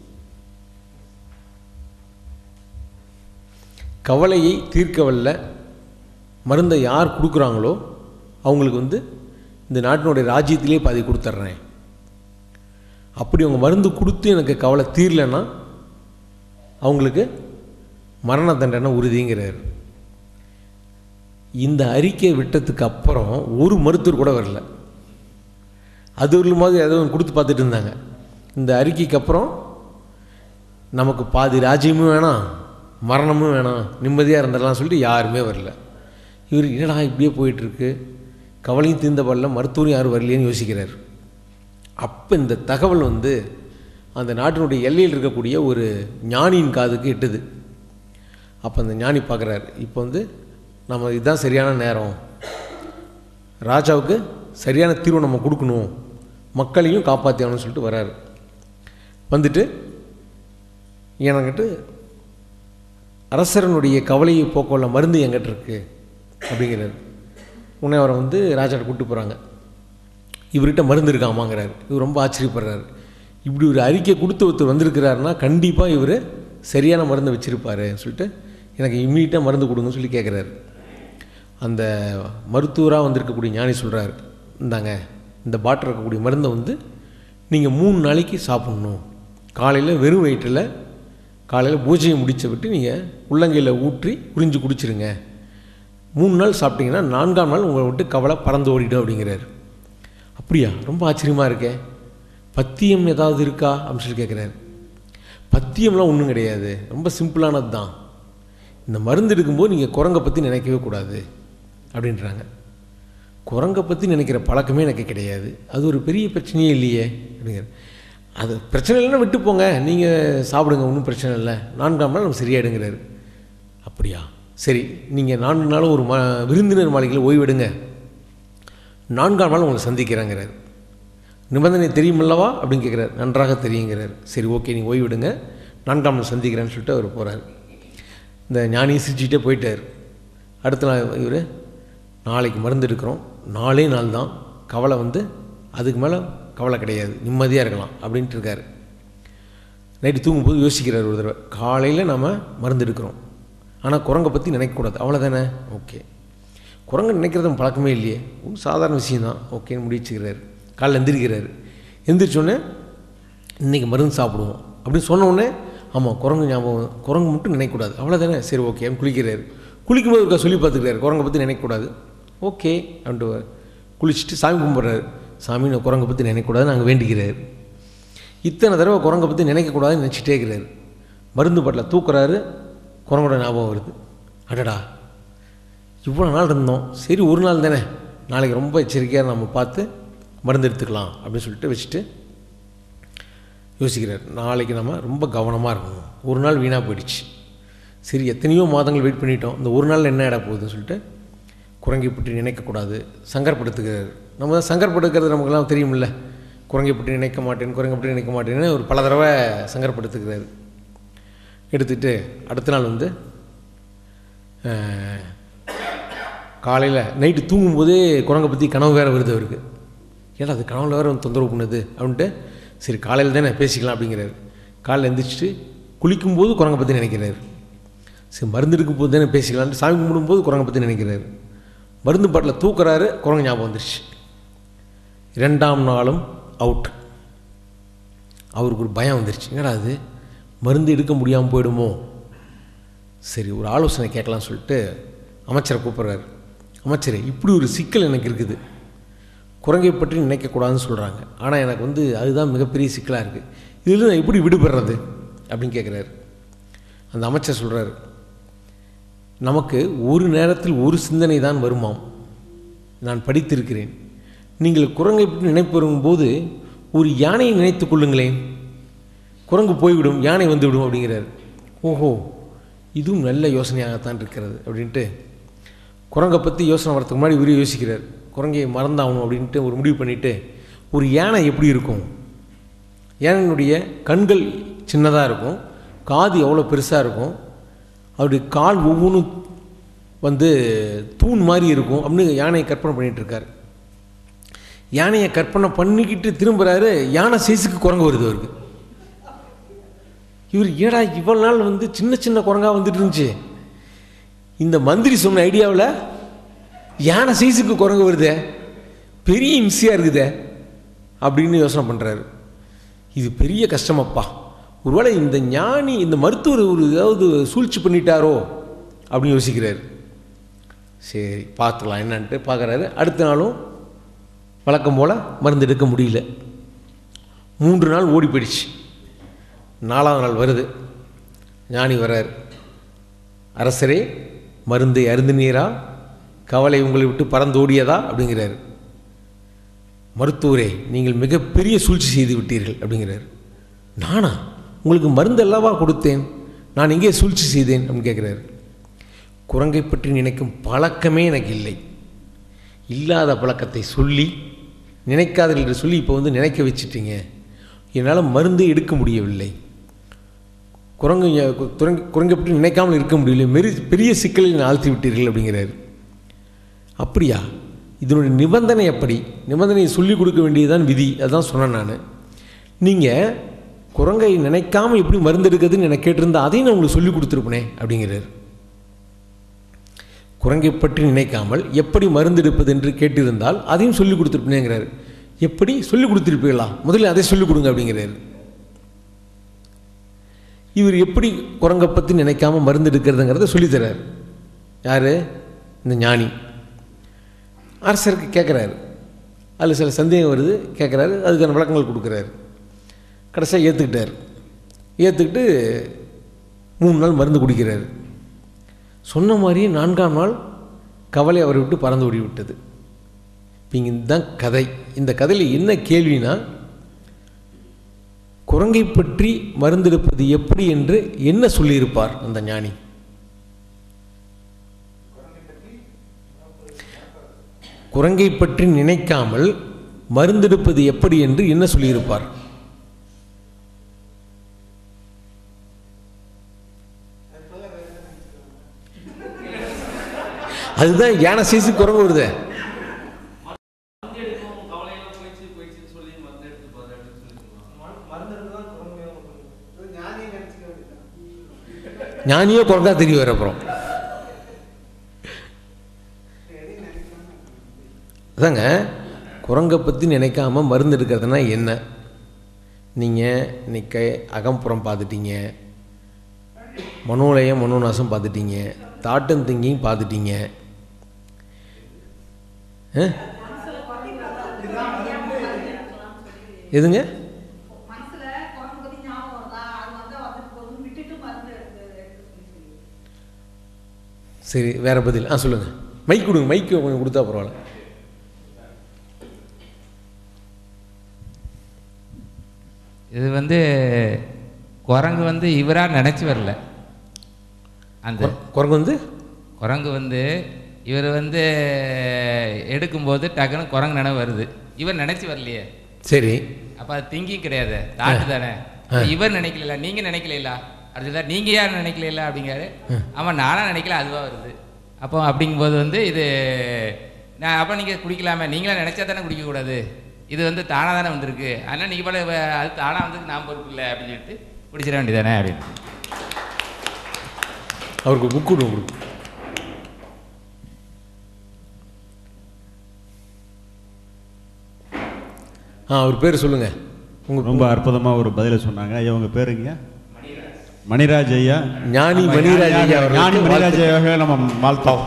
கவலையை தீர்க்க வல்ல மருந்தை யார் கொடுக்குறாங்களோ அவங்களுக்கு வந்து இந்த நாட்டினுடைய ராஜ்யத்திலே பாதி கொடுத்துட்றேன் அப்படி அவங்க மருந்து கொடுத்து எனக்கு கவலை தீரலைன்னா அவங்களுக்கு மரண தண்டனை உறுதிங்கிறார் இந்த அறிக்கை விட்டதுக்கு அப்புறம் ஒரு மருத்துவர் கூட வரல அது ஒரு மாதிரி ஏதோ ஒன்று கொடுத்து பார்த்துட்டு இருந்தாங்க இந்த அறிக்கைக்கு அப்புறம் நமக்கு பாதி ராஜ்யமும் வேணாம் மரணமும் வேணாம் நிம்மதியாக இருந்துடலாம் சொல்லிட்டு யாருமே வரல இவர் என்னடா இப்படியே போயிட்டுருக்கு கவலையும் தீர்ந்த படல மருத்துவரும் யாரும் வரலையேன்னு யோசிக்கிறார் அப்போ இந்த தகவல் வந்து அந்த நாட்டினுடைய எல்லையில் இருக்கக்கூடிய ஒரு ஞானியின் காதுக்கு எட்டுது அப்போ அந்த ஞானி பார்க்குறாரு இப்போ வந்து நம்ம இதுதான் சரியான நேரம் ராஜாவுக்கு சரியான தீர்வு நம்ம கொடுக்கணும் மக்களையும் காப்பாற்றியாகணும்னு சொல்லிட்டு வராரு வந்துட்டு எனக்கிட்ட அரசரனுடைய கவலையை போக்கவுள்ள மருந்து எங்கிட்ட இருக்கு அப்படிங்கிறாரு உடனே அவரை வந்து ராஜாட்ட கூப்பிட்டு போகிறாங்க இவர்கிட்ட மருந்து இருக்காமாங்கிறாரு இவர் ரொம்ப ஆச்சரியப்படுறாரு இப்படி ஒரு அறிக்கை கொடுத்து ஒருத்தர் வந்திருக்கிறாருன்னா கண்டிப்பாக இவர் சரியான மருந்தை வச்சுருப்பாரு சொல்லிட்டு எனக்கு இம்மீடியட்டாக மருந்து கொடுங்கன்னு சொல்லி கேட்குறாரு அந்த மருத்துவராக வந்திருக்கக்கூடிய ஞானி சொல்கிறாரு இந்தாங்க இந்த பாட்டில் இருக்கக்கூடிய மருந்தை வந்து நீங்கள் மூணு நாளைக்கு சாப்பிட்ணும் காலையில் வெறும் வயிற்றில் காலையில் பூஜையை முடிச்ச விட்டு நீங்கள் உள்ளங்கையில் ஊற்றி உறிஞ்சு குடிச்சிருங்க மூணு நாள் சாப்பிட்டீங்கன்னா நான்காம் நாள் உங்களை விட்டு கவலை பறந்து ஓடிடும் அப்படிங்கிறாரு அப்படியா ரொம்ப ஆச்சரியமாக இருக்கே பத்தியம் ஏதாவது இருக்கா அப்படின்னு சொல்லி கேட்குறாரு பத்தியம்லாம் ஒன்றும் கிடையாது ரொம்ப சிம்பிளானது தான் இந்த மருந்து எடுக்கும்போது நீங்கள் குரங்கை பற்றி நினைக்கவே கூடாது அப்படின்றாங்க குரங்கை பற்றி நினைக்கிற பழக்கமே எனக்கு கிடையாது அது ஒரு பெரிய பிரச்சனையே இல்லையே அப்படிங்கிற அது பிரச்சனை இல்லைன்னா விட்டு போங்க நீங்கள் சாப்பிடுங்க ஒன்றும் பிரச்சனை இல்லை நான்காம் நாள் நம்ம சரியாயிடுங்கிறாரு அப்படியா சரி நீங்கள் நான்கு நாளும் ஒரு ம விருந்தினர் மாளிகையில் ஓய்வெடுங்க நான்காம் நாள் உங்களை சந்திக்கிறேங்கிறார் நிபந்தனை தெரியுமல்லவா அப்படின்னு கேட்குறாரு நன்றாக தெரியுங்கிறார் சரி ஓகே நீங்கள் ஓய்வெடுங்க நான்காம் நாள் சந்திக்கிறேன்னு சொல்லிட்டு அவர் போகிறார் இந்த ஞானி சிரிச்சுட்டே போயிட்டார் அடுத்த நாள் இவர் நாளைக்கு மருந்து எடுக்கிறோம் நாலே நாள் தான் கவலை வந்து அதுக்கு மேலே கவலை கிடையாது நிம்மதியாக இருக்கலாம் அப்படின்ட்டு இருக்காரு நைட்டு தூங்கும்போது யோசிக்கிறார் ஒரு தடவை காலையில் நம்ம மருந்து எடுக்கிறோம் ஆனால் குரங்கை பற்றி நினைக்கக்கூடாது அவ்வளோதானே ஓகே குரங்கு நினைக்கிறது நம்ம பழக்கமே இல்லையே ஒரு சாதாரண விஷயந்தான் ஓகேன்னு முடிச்சுக்கிறாரு காலைல எந்திரிக்கிறாரு எந்திரிச்சோடனே இன்றைக்கி மருந்து சாப்பிடுவோம் அப்படின்னு சொன்ன உடனே ஆமாம் குரங்கு ஞாபகம் குரங்கு மட்டும் நினைக்கக்கூடாது அவ்வளோதானே சரி ஓகே அப்படின்னு குளிக்கிறாரு குளிக்கும்போது இருக்கா சொல்லி பார்த்துக்கிறாரு குரங்கை பற்றி நினைக்கக்கூடாது ஓகே அப்படின்ட்டு குளிச்சுட்டு சாமி கும்பிட்றாரு சாமி நான் குரங்கை பற்றி நினைக்கக்கூடாது நாங்கள் வேண்டிக்கிறாரு இத்தனை தடவை குரங்கை பற்றி நினைக்கக்கூடாதுன்னு நினச்சிட்டே இருக்கிறாரு மருந்து பாட்டில் தூக்குறாரு குரங்கோட ஞாபகம் வருது அடடா இவ்வளோ நாள் இருந்தோம் சரி ஒரு நாள் தானே நாளைக்கு ரொம்ப எச்சரிக்கையாக நம்ம பார்த்து மருந்து எடுத்துக்கலாம் அப்படின்னு சொல்லிட்டு வச்சுட்டு யோசிக்கிறார் நாளைக்கு நம்ம ரொம்ப கவனமாக இருக்கணும் ஒரு நாள் வீணாக போயிடுச்சு சரி எத்தனையோ மாதங்கள் வெயிட் பண்ணிட்டோம் இந்த ஒரு நாள் என்ன இட போகுதுன்னு சொல்லிட்டு குரங்கை பற்றி நினைக்கக்கூடாது சங்கர்படுத்துகிறார் நம்ம தான் சங்கர்படுத்துக்கிறது நமக்கெல்லாம் தெரியுமில்ல குரங்கை பற்றி நினைக்க மாட்டேன் குரங்கை பற்றி நினைக்க மாட்டேன்னு ஒரு பல தடவை சங்கர்படுத்துக்கிறாரு எடுத்துட்டு அடுத்த நாள் வந்து காலையில் நைட்டு தூங்கும்போதே குரங்கை பற்றி கனவு வேறு வருது அவருக்கு ஏன்னா அது கனவுல வேறு வந்து தொந்தரவு பண்ணுது அப்படின்ட்டு சரி காலையில் தானே பேசிக்கலாம் அப்படிங்கிறாரு காலையில் எந்திரிச்சிட்டு குளிக்கும்போது குரங்கை பற்றி நினைக்கிறாரு சரி மருந்து எடுக்கும் போது தானே பேசிக்கலான்ட்டு சாமி கும்பிடும்போது குரங்கை பற்றி நினைக்கிறாரு மருந்து பாட்டில் தூக்குறாரு குரங்கு ஞாபகம் வந்துருச்சு இரண்டாம் நாளும் அவுட் அவருக்கு ஒரு பயம் வந்துருச்சு என்னடா அது மருந்து எடுக்க முடியாமல் போயிடுமோ சரி ஒரு ஆலோசனை கேட்கலாம்னு சொல்லிட்டு அமைச்சரை கூப்பிட்றாரு அமைச்சரே இப்படி ஒரு சிக்கல் எனக்கு இருக்குது குரங்கை பற்றி நினைக்கக்கூடாதுன்னு சொல்கிறாங்க ஆனால் எனக்கு வந்து அதுதான் மிகப்பெரிய சிக்கலாக இருக்குது இதில் நான் எப்படி விடுபடுறது அப்படின்னு கேட்குறாரு அந்த அமைச்சர் சொல்கிறாரு நமக்கு ஒரு நேரத்தில் ஒரு சிந்தனை தான் வருமாம் நான் படித்திருக்கிறேன் நீங்கள் குரங்கை பற்றி நினைப்பு வரும்போது ஒரு யானையை நினைத்து கொள்ளுங்களேன் குரங்கு போய்விடும் யானை வந்துவிடும் அப்படிங்கிறார் ஓஹோ இதுவும் நல்ல யோசனையாகத்தான் இருக்கிறது அப்படின்ட்டு குரங்கை பற்றி யோசனை வரதுக்கு முன்னாடி இவரே யோசிக்கிறார் குரங்கை மறந்தாகணும் அப்படின்ட்டு ஒரு முடிவு பண்ணிவிட்டு ஒரு யானை எப்படி இருக்கும் யானையினுடைய கண்கள் சின்னதாக இருக்கும் காது எவ்வளோ பெருசாக இருக்கும் அவருடைய கால் ஒவ்வொன்றும் வந்து தூண் மாதிரி இருக்கும் அப்படின்னு யானையை கற்பனை பண்ணிகிட்டு இருக்கார் யானையை கற்பனை பண்ணிக்கிட்டு திரும்புகிறாரு யானை சைஸுக்கு குரங்கு வருது அவருக்கு இவர் ஏடா இவ்வளோ நாள் வந்து சின்ன சின்ன குரங்கா வந்துட்டு இருந்துச்சு இந்த மந்திரி சொன்ன ஐடியாவில் யானை சைஸுக்கு குரங்கு வருதே பெரிய இம்சையாக இருக்குதே அப்படின்னு யோசனை பண்ணுறாரு இது பெரிய கஷ்டமப்பா ஒருவேளை இந்த ஞானி இந்த மருத்துவர் ஒரு ஏதாவது சூழ்ச்சி பண்ணிட்டாரோ அப்படின்னு யோசிக்கிறாரு சரி பார்த்துக்கலாம் என்னன்ட்டு பார்க்குறாரு அடுத்த நாளும் வழக்கம் போல் மருந்து எடுக்க முடியல மூன்று நாள் ஓடி போயிடுச்சு நாலாவது நாள் வருது ஞானி வர்றார் அரசரே மருந்தை அருந்தினீரா கவலை உங்களை விட்டு பறந்தோடியதா அப்படிங்கிறாரு மருத்துவரே நீங்கள் மிகப்பெரிய சூழ்ச்சி செய்து விட்டீர்கள் அப்படிங்கிறார் நானா உங்களுக்கு மருந்து அல்லவா கொடுத்தேன் நான் எங்கே சூழ்ச்சி செய்தேன் அப்படின்னு கேட்குறாரு குரங்கை பற்றி நினைக்கும் பழக்கமே எனக்கு இல்லை இல்லாத பழக்கத்தை சொல்லி நினைக்காதீர்கள் என்று சொல்லி இப்போ வந்து நினைக்க வச்சிட்டீங்க என்னால் மருந்து எடுக்க முடியவில்லை குரங்கு குரங்கு குரங்கை பற்றி நினைக்காமல் இருக்க முடியல மெரி பெரிய சிக்கலில் ஆழ்த்தி விட்டீர்கள் அப்படிங்கிறாரு அப்படியா இதனுடைய நிபந்தனை எப்படி நிபந்தனையை சொல்லிக் கொடுக்க வேண்டியதுதான் விதி அதுதான் சொன்னேன் நான் நீங்கள் குரங்கை நினைக்காமல் எப்படி மருந்து எடுக்கிறதுன்னு எனக்கு கேட்டிருந்தா அதையும் நான் உங்களுக்கு சொல்லிக் கொடுத்துருப்பனே அப்படிங்கிறார் குரங்கை பற்றி நினைக்காமல் எப்படி மருந்து எடுப்பது என்று கேட்டிருந்தால் அதையும் சொல்லிக் கொடுத்துருப்பேங்கிறார் எப்படி சொல்லிக் கொடுத்துருப்பீங்களா முதல்ல அதை சொல்லிக் கொடுங்க அப்படிங்கிறாரு இவர் எப்படி குரங்கை பற்றி நினைக்காம மருந்து எடுக்கிறதுங்கிறத சொல்லித்தரார் யார் இந்த ஞானி அரசருக்கு கேட்குறாரு அதில் சில சந்தேகம் வருது கேட்குறாரு அதுக்கான விளக்கங்கள் கொடுக்குறாரு கடைசியாக ஏற்றுக்கிட்டார் ஏற்றுக்கிட்டு மூணு நாள் மருந்து குடிக்கிறாரு சொன்ன மாதிரியே நான்காம் நாள் கவலை அவரை விட்டு பறந்து ஓடி விட்டது இப்போ இங்கே இதுதான் கதை இந்த கதையில் என்ன கேள்வினா குரங்கை பற்றி மருந்தெடுப்பது எப்படி என்று என்ன சொல்லியிருப்பார் அந்த ஞானி குரங்கை பற்றி நினைக்காமல் மருந்தெடுப்பது எப்படி என்று என்ன சொல்லியிருப்பார் அதுதான் யானை சீசு குரங்கு வருதே ஞானியை நினச்சிக்க வேண்டியதான் ஞானியோ குரங்கா தெரிய வர அப்புறம் அதாங்க குரங்கை பற்றி நினைக்காம மருந்து எடுக்கிறதுனா என்ன நீங்கள் இன்னைக்கு அகம்புறம் பார்த்துட்டீங்க மனோலயம் மனோநாசம் பார்த்துட்டீங்க தாட்டம் திங்கிங் பார்த்துட்டீங்க ஆ? எதுங்க மனசுல குரங்கு பத்தி ஞாபகம் வருதா அது வந்தா வந்துட்டு போதும் விட்டுட்டு மருந்து எடுத்து எடுத்து சொல்லி சொல்லி சரி வேற பதில் ஆ சொல்லுங்கள் மைக் கொடுங்க மைக் கொஞ்சம் கொடுத்தா பரவாயில்ல இது வந்து குரங்கு வந்து இவராக நினச்சி வரல அந்த குர- குரங்கு வந்து குரங்கு வந்து இவர் வந்து எடுக்கும்போது டக்குன்னு குரங்கு நினைவு வருது இவர் நினச்சி வரலையே சரி அப்போ அது திங்கிங் கிடையாது தாட்டு தானே அப்ப இவர் நினைக்கல நீங்கள் நினைக்கல அடுத்ததா நீங்கள் யார் நினைக்கல அப்படிங்காரு ஆமாம் நானாக நினைக்கல அதுவாக வருது அப்போ அப்படிங்கும்போது வந்து இது நான் அப்போ நீங்கள் குடிக்கலாமே நீங்களே நினச்சா தானே குடிக்கக்கூடாது இது வந்து தானாக தானே வந்திருக்கு அதனால் நீங்கள் போல வ- அது தானாக வந்து நான் பொறுப்பு இல்லை அப்படின்னு சொல்லிட்டு குடிச்சிட வேண்டியதானே அப்படின்னு அவருக்கு புக் கொடுங்க கொடுங்க ஆ அவர் பேர் சொல்லுங்க உங்க ரொம்ப அற்புதமாக ஒரு பதிலை சொன்னாங்க ஐயா உங்கள் பேருங்க மணிராஜ் ஐயா ஞானி ஆமா, மணிராஜ் ஐயா அவர்களுக்கு ஞானி மணிராஜ் வாழ்த்து. ஐயாவை நம்ம வாழ்த்தோம்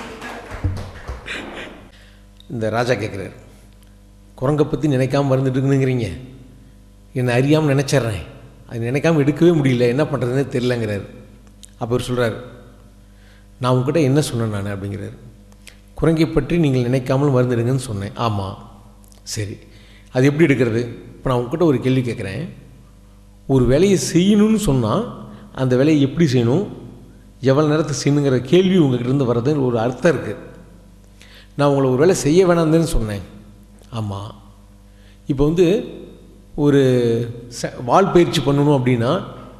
இந்த ராஜா கேட்குறாரு குரங்கை பற்றி நினைக்காம மறந்துட்டு இருக்குதுங்கிறீங்க என்னை அறியாமல் நினச்சிட்றேன் அது நினைக்காம எடுக்கவே முடியல என்ன பண்ணுறதுனே தெரிலங்கிறாரு அப்போ அவர் சொல்கிறார் நான் உங்ககிட்ட என்ன சொன்னேன் நான் அப்படிங்கிறாரு குரங்கை பற்றி நீங்கள் நினைக்காமல் மருந்துடுங்கன்னு சொன்னேன் ஆமாம் சரி அது எப்படி எடுக்கிறது இப்போ நான் உங்ககிட்ட ஒரு கேள்வி கேட்குறேன் ஒரு வேலையை செய்யணும்னு சொன்னால் அந்த வேலையை எப்படி செய்யணும் எவ்வளோ நேரத்துக்கு செய்யணுங்கிற கேள்வி உங்ககிட்ட இருந்து வர்றது ஒரு அர்த்தம் இருக்குது நான் உங்களை ஒரு வேலை செய்ய வேணாம்னு சொன்னேன் ஆமாம் இப்போ வந்து ஒரு ச வால் பயிற்சி பண்ணணும் அப்படின்னா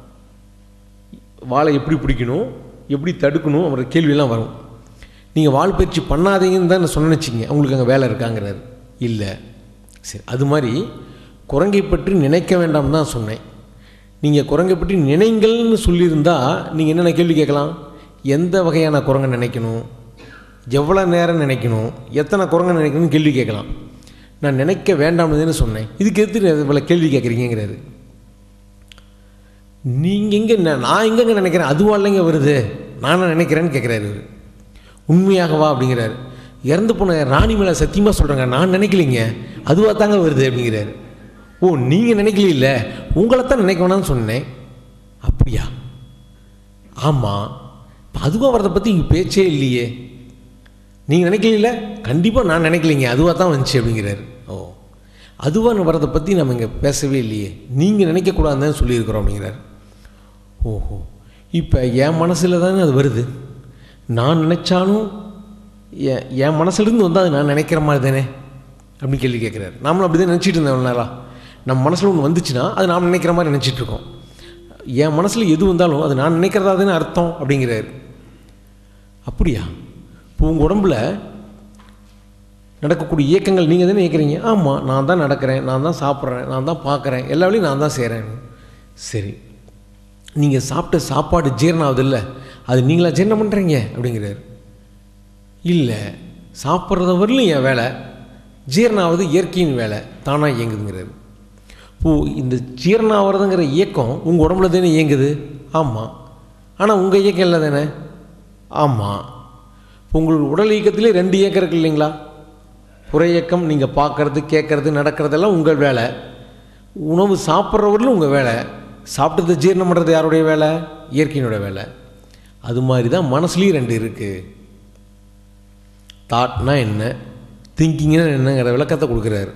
வாளை எப்படி பிடிக்கணும் எப்படி தடுக்கணும் அவரோட கேள்வியெல்லாம் வரும் நீங்கள் வால் பயிற்சி பண்ணாதீங்கன்னு தான் நான் சொன்னேன்னு வச்சுங்க உங்களுக்கு அங்கே வேலை இருக்காங்கிறாரு இல்லை சரி அது மாதிரி குரங்கை பற்றி நினைக்க வேண்டாம் தான் சொன்னேன் நீங்கள் குரங்கை பற்றி நினைங்கள்னு சொல்லியிருந்தா நீங்கள் என்னென்ன கேள்வி கேட்கலாம் எந்த வகையான குரங்கை நினைக்கணும் எவ்வளோ நேரம் நினைக்கணும் எத்தனை குரங்கை நினைக்கணும்னு கேள்வி கேட்கலாம் நான் நினைக்க வேண்டாம்னு சொன்னேன் இதுக்கு எதிர்த்து இவ்வளோ கேள்வி கேட்குறீங்கிறாரு நீங்கள் எங்கே நான் எங்கெங்க நினைக்கிறேன் அதுவா இல்லைங்க வருது நானா நினைக்கிறேன்னு கேட்குறாரு இவர் உண்மையாகவா அப்படிங்கிறாரு இறந்து போன ராணி மேலே சத்தியமாக சொல்கிறேங்க நான் நினைக்கலைங்க அதுவாக தாங்க வருது அப்படிங்கிறாரு ஓ நீங்கள் நினைக்கல உங்களை தான் நினைக்க வேணாம்னு சொன்னேன் அப்படியா ஆமாம் இப்போ அதுவாக வரதை பற்றி இங்கே பேச்சே இல்லையே நீங்கள் நினைக்கல கண்டிப்பாக நான் நினைக்கலைங்க அதுவாக தான் வந்துச்சு அப்படிங்கிறாரு ஓ அதுவாக வரதை பற்றி நம்ம இங்கே பேசவே இல்லையே நீங்கள் நினைக்கக்கூடாதுன்னு சொல்லியிருக்கிறோம் அப்படிங்கிறாரு ஓஹோ இப்போ என் மனசில் தானே அது வருது நான் நினச்சாலும் என் என் மனசுலேருந்து வந்தால் அது நான் நினைக்கிற மாதிரி தானே அப்படின்னு கேள்வி கேட்குறாரு நாமளும் அப்படி தான் நினச்சிட்டு இருந்தோம் நாளா நம்ம மனசில் ஒன்று வந்துச்சுன்னா அது நாம் நினைக்கிற மாதிரி நினச்சிட்டு இருக்கோம் என் மனசில் எது வந்தாலும் அது நான் நினைக்கிறதா தானே அர்த்தம் அப்படிங்கிறாரு அப்படியா இப்போ உங்கள் உடம்புல நடக்கக்கூடிய இயக்கங்கள் நீங்கள் தானே இயக்கிறீங்க ஆமாம் நான் தான் நடக்கிறேன் நான் தான் சாப்பிட்றேன் நான் தான் பார்க்குறேன் எல்லா வேலையும் நான் தான் செய்கிறேன் சரி நீங்கள் சாப்பிட்ட சாப்பாடு ஜீரணம் ஆகுதுல்ல அது நீங்களா ஜீரணம் பண்ணுறீங்க அப்படிங்கிறாரு இல்லை சாப்பிட்றத வரலும் என் வேலை ஜீரணம் ஆகுது இயற்கையின் வேலை தானாக இயங்குதுங்கிறாரு இப்போ இந்த ஜீரணம் ஆகிறதுங்கிற இயக்கம் உங்கள் உடம்புல தானே இயங்குது ஆமாம் ஆனால் உங்கள் இயக்கம் இல்லை தானே ஆமாம் இப்போ உங்கள் உடல் இயக்கத்திலே ரெண்டு இயக்கம் இருக்கு இல்லைங்களா புற இயக்கம் நீங்கள் பார்க்கறது கேட்கறது நடக்கிறதெல்லாம் உங்கள் வேலை உணவு சாப்பிட்றவர்களும் உங்கள் வேலை சாப்பிட்டது ஜீரணம் பண்ணுறது யாருடைய வேலை இயற்கையினுடைய வேலை அது மாதிரி தான் மனசுலேயும் ரெண்டு இருக்குது தாட்னா என்ன திங்கிங்னா என்னங்கிற விளக்கத்தை கொடுக்குறாரு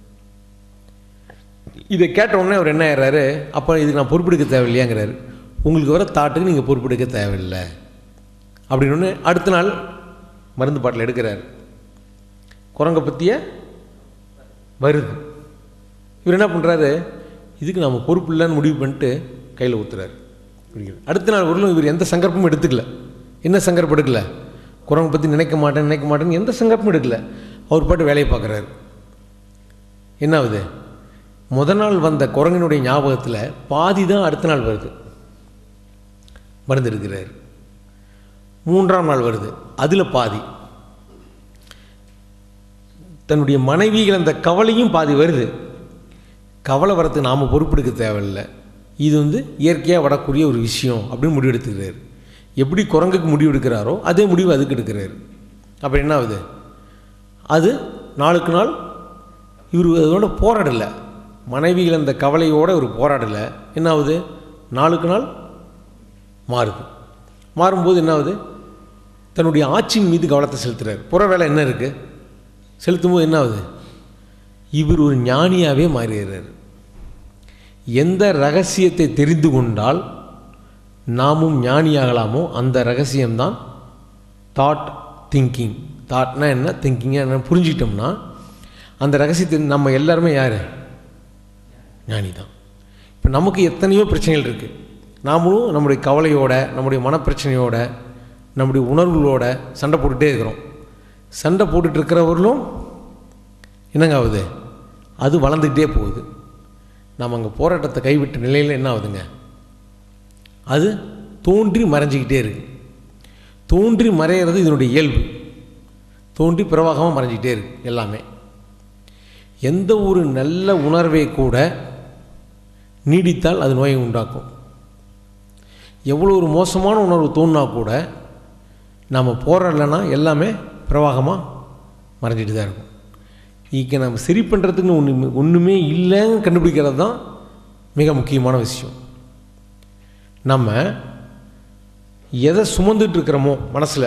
இதை கேட்ட உடனே அவர் என்ன ஆயிடுறாரு அப்போ இதுக்கு நான் பொறுப்பெடுக்க தேவையில்லையாங்கிறாரு உங்களுக்கு வர தாட்டுக்கு நீங்கள் பொறுப்பெடுக்க தேவையில்லை அப்படின்னு ஒன்று அடுத்த நாள் மருந்து பாட்டில் எடுக்கிறாரு குரங்கை பற்றிய வருது இவர் என்ன பண்ணுறாரு இதுக்கு நம்ம பொறுப்பு இல்லைன்னு முடிவு பண்ணிட்டு கையில் ஊத்துறாரு குடிக்கிறார் அடுத்த நாள் வரலும் இவர் எந்த சங்கல்பமும் எடுத்துக்கல என்ன சங்கல்பம் எடுக்கல குரங்கை பற்றி நினைக்க மாட்டேன் நினைக்க மாட்டேன்னு எந்த சங்கல்பமும் எடுக்கல அவர் பாட்டு வேலையை பார்க்குறாரு என்ன ஆகுது முத நாள் வந்த குரங்கினுடைய ஞாபகத்தில் பாதி தான் அடுத்த நாள் வருது மருந்து எடுக்கிறார் மூன்றாம் நாள் வருது அதில் பாதி தன்னுடைய மனைவிகள் அந்த கவலையும் பாதி வருது கவலை வரத்துக்கு நாம் பொறுப்பெடுக்க தேவையில்லை இது வந்து இயற்கையாக வரக்கூடிய ஒரு விஷயம் அப்படின்னு முடிவெடுத்துக்கிறார் எப்படி குரங்குக்கு முடிவு எடுக்கிறாரோ அதே முடிவு அதுக்கு எடுக்கிறாரு அப்போ என்ன ஆகுது அது நாளுக்கு நாள் இவர் அதோட போராடலை மனைவிகள் அந்த கவலையோடு இவர் போராடலை என்ன ஆகுது நாளுக்கு நாள் மாறுது மாறும்போது என்ன ஆகுது தன்னுடைய ஆட்சியின் மீது கவனத்தை செலுத்துறாரு புற வேலை என்ன இருக்குது செலுத்தும்போது என்ன ஆகுது இவர் ஒரு ஞானியாகவே மாறிடுறார் எந்த ரகசியத்தை தெரிந்து கொண்டால் நாமும் ஞானியாகலாமோ அந்த ரகசியம்தான் தாட் திங்கிங் தாட்னா என்ன திங்கிங்னா என்ன புரிஞ்சிட்டோம்னா அந்த ரகசியத்தை நம்ம எல்லாருமே யார் ஞானி தான் இப்போ நமக்கு எத்தனையோ பிரச்சனைகள் இருக்குது நாமளும் நம்முடைய கவலையோட நம்முடைய மனப்பிரச்சனையோட நம்முடைய உணர்வுகளோட சண்டை போட்டுகிட்டே இருக்கிறோம் சண்டை போட்டுட்டு இருக்கிறவர்களும் என்னங்க ஆகுது அது வளர்ந்துக்கிட்டே போகுது நம்ம அங்கே போராட்டத்தை கைவிட்ட நிலையில் என்ன ஆகுதுங்க அது தோன்றி மறைஞ்சிக்கிட்டே இருக்கு தோன்றி மறையிறது இதனுடைய இயல்பு தோன்றி பிரவாகமாக மறைஞ்சிக்கிட்டே இருக்கு எல்லாமே எந்த ஒரு நல்ல உணர்வை கூட நீடித்தால் அது நோயை உண்டாக்கும் எவ்வளோ ஒரு மோசமான உணர்வு தோணுனா கூட நம்ம போராடலைன்னா எல்லாமே பிரவாகமாக மறைஞ்சிட்டு தான் இருக்கும் இங்கே நம்ம சரி பண்ணுறதுக்குன்னு ஒன்று ஒன்றுமே இல்லைன்னு கண்டுபிடிக்கிறது தான் மிக முக்கியமான விஷயம் நம்ம எதை சுமந்துட்டு இருக்கிறோமோ மனசில்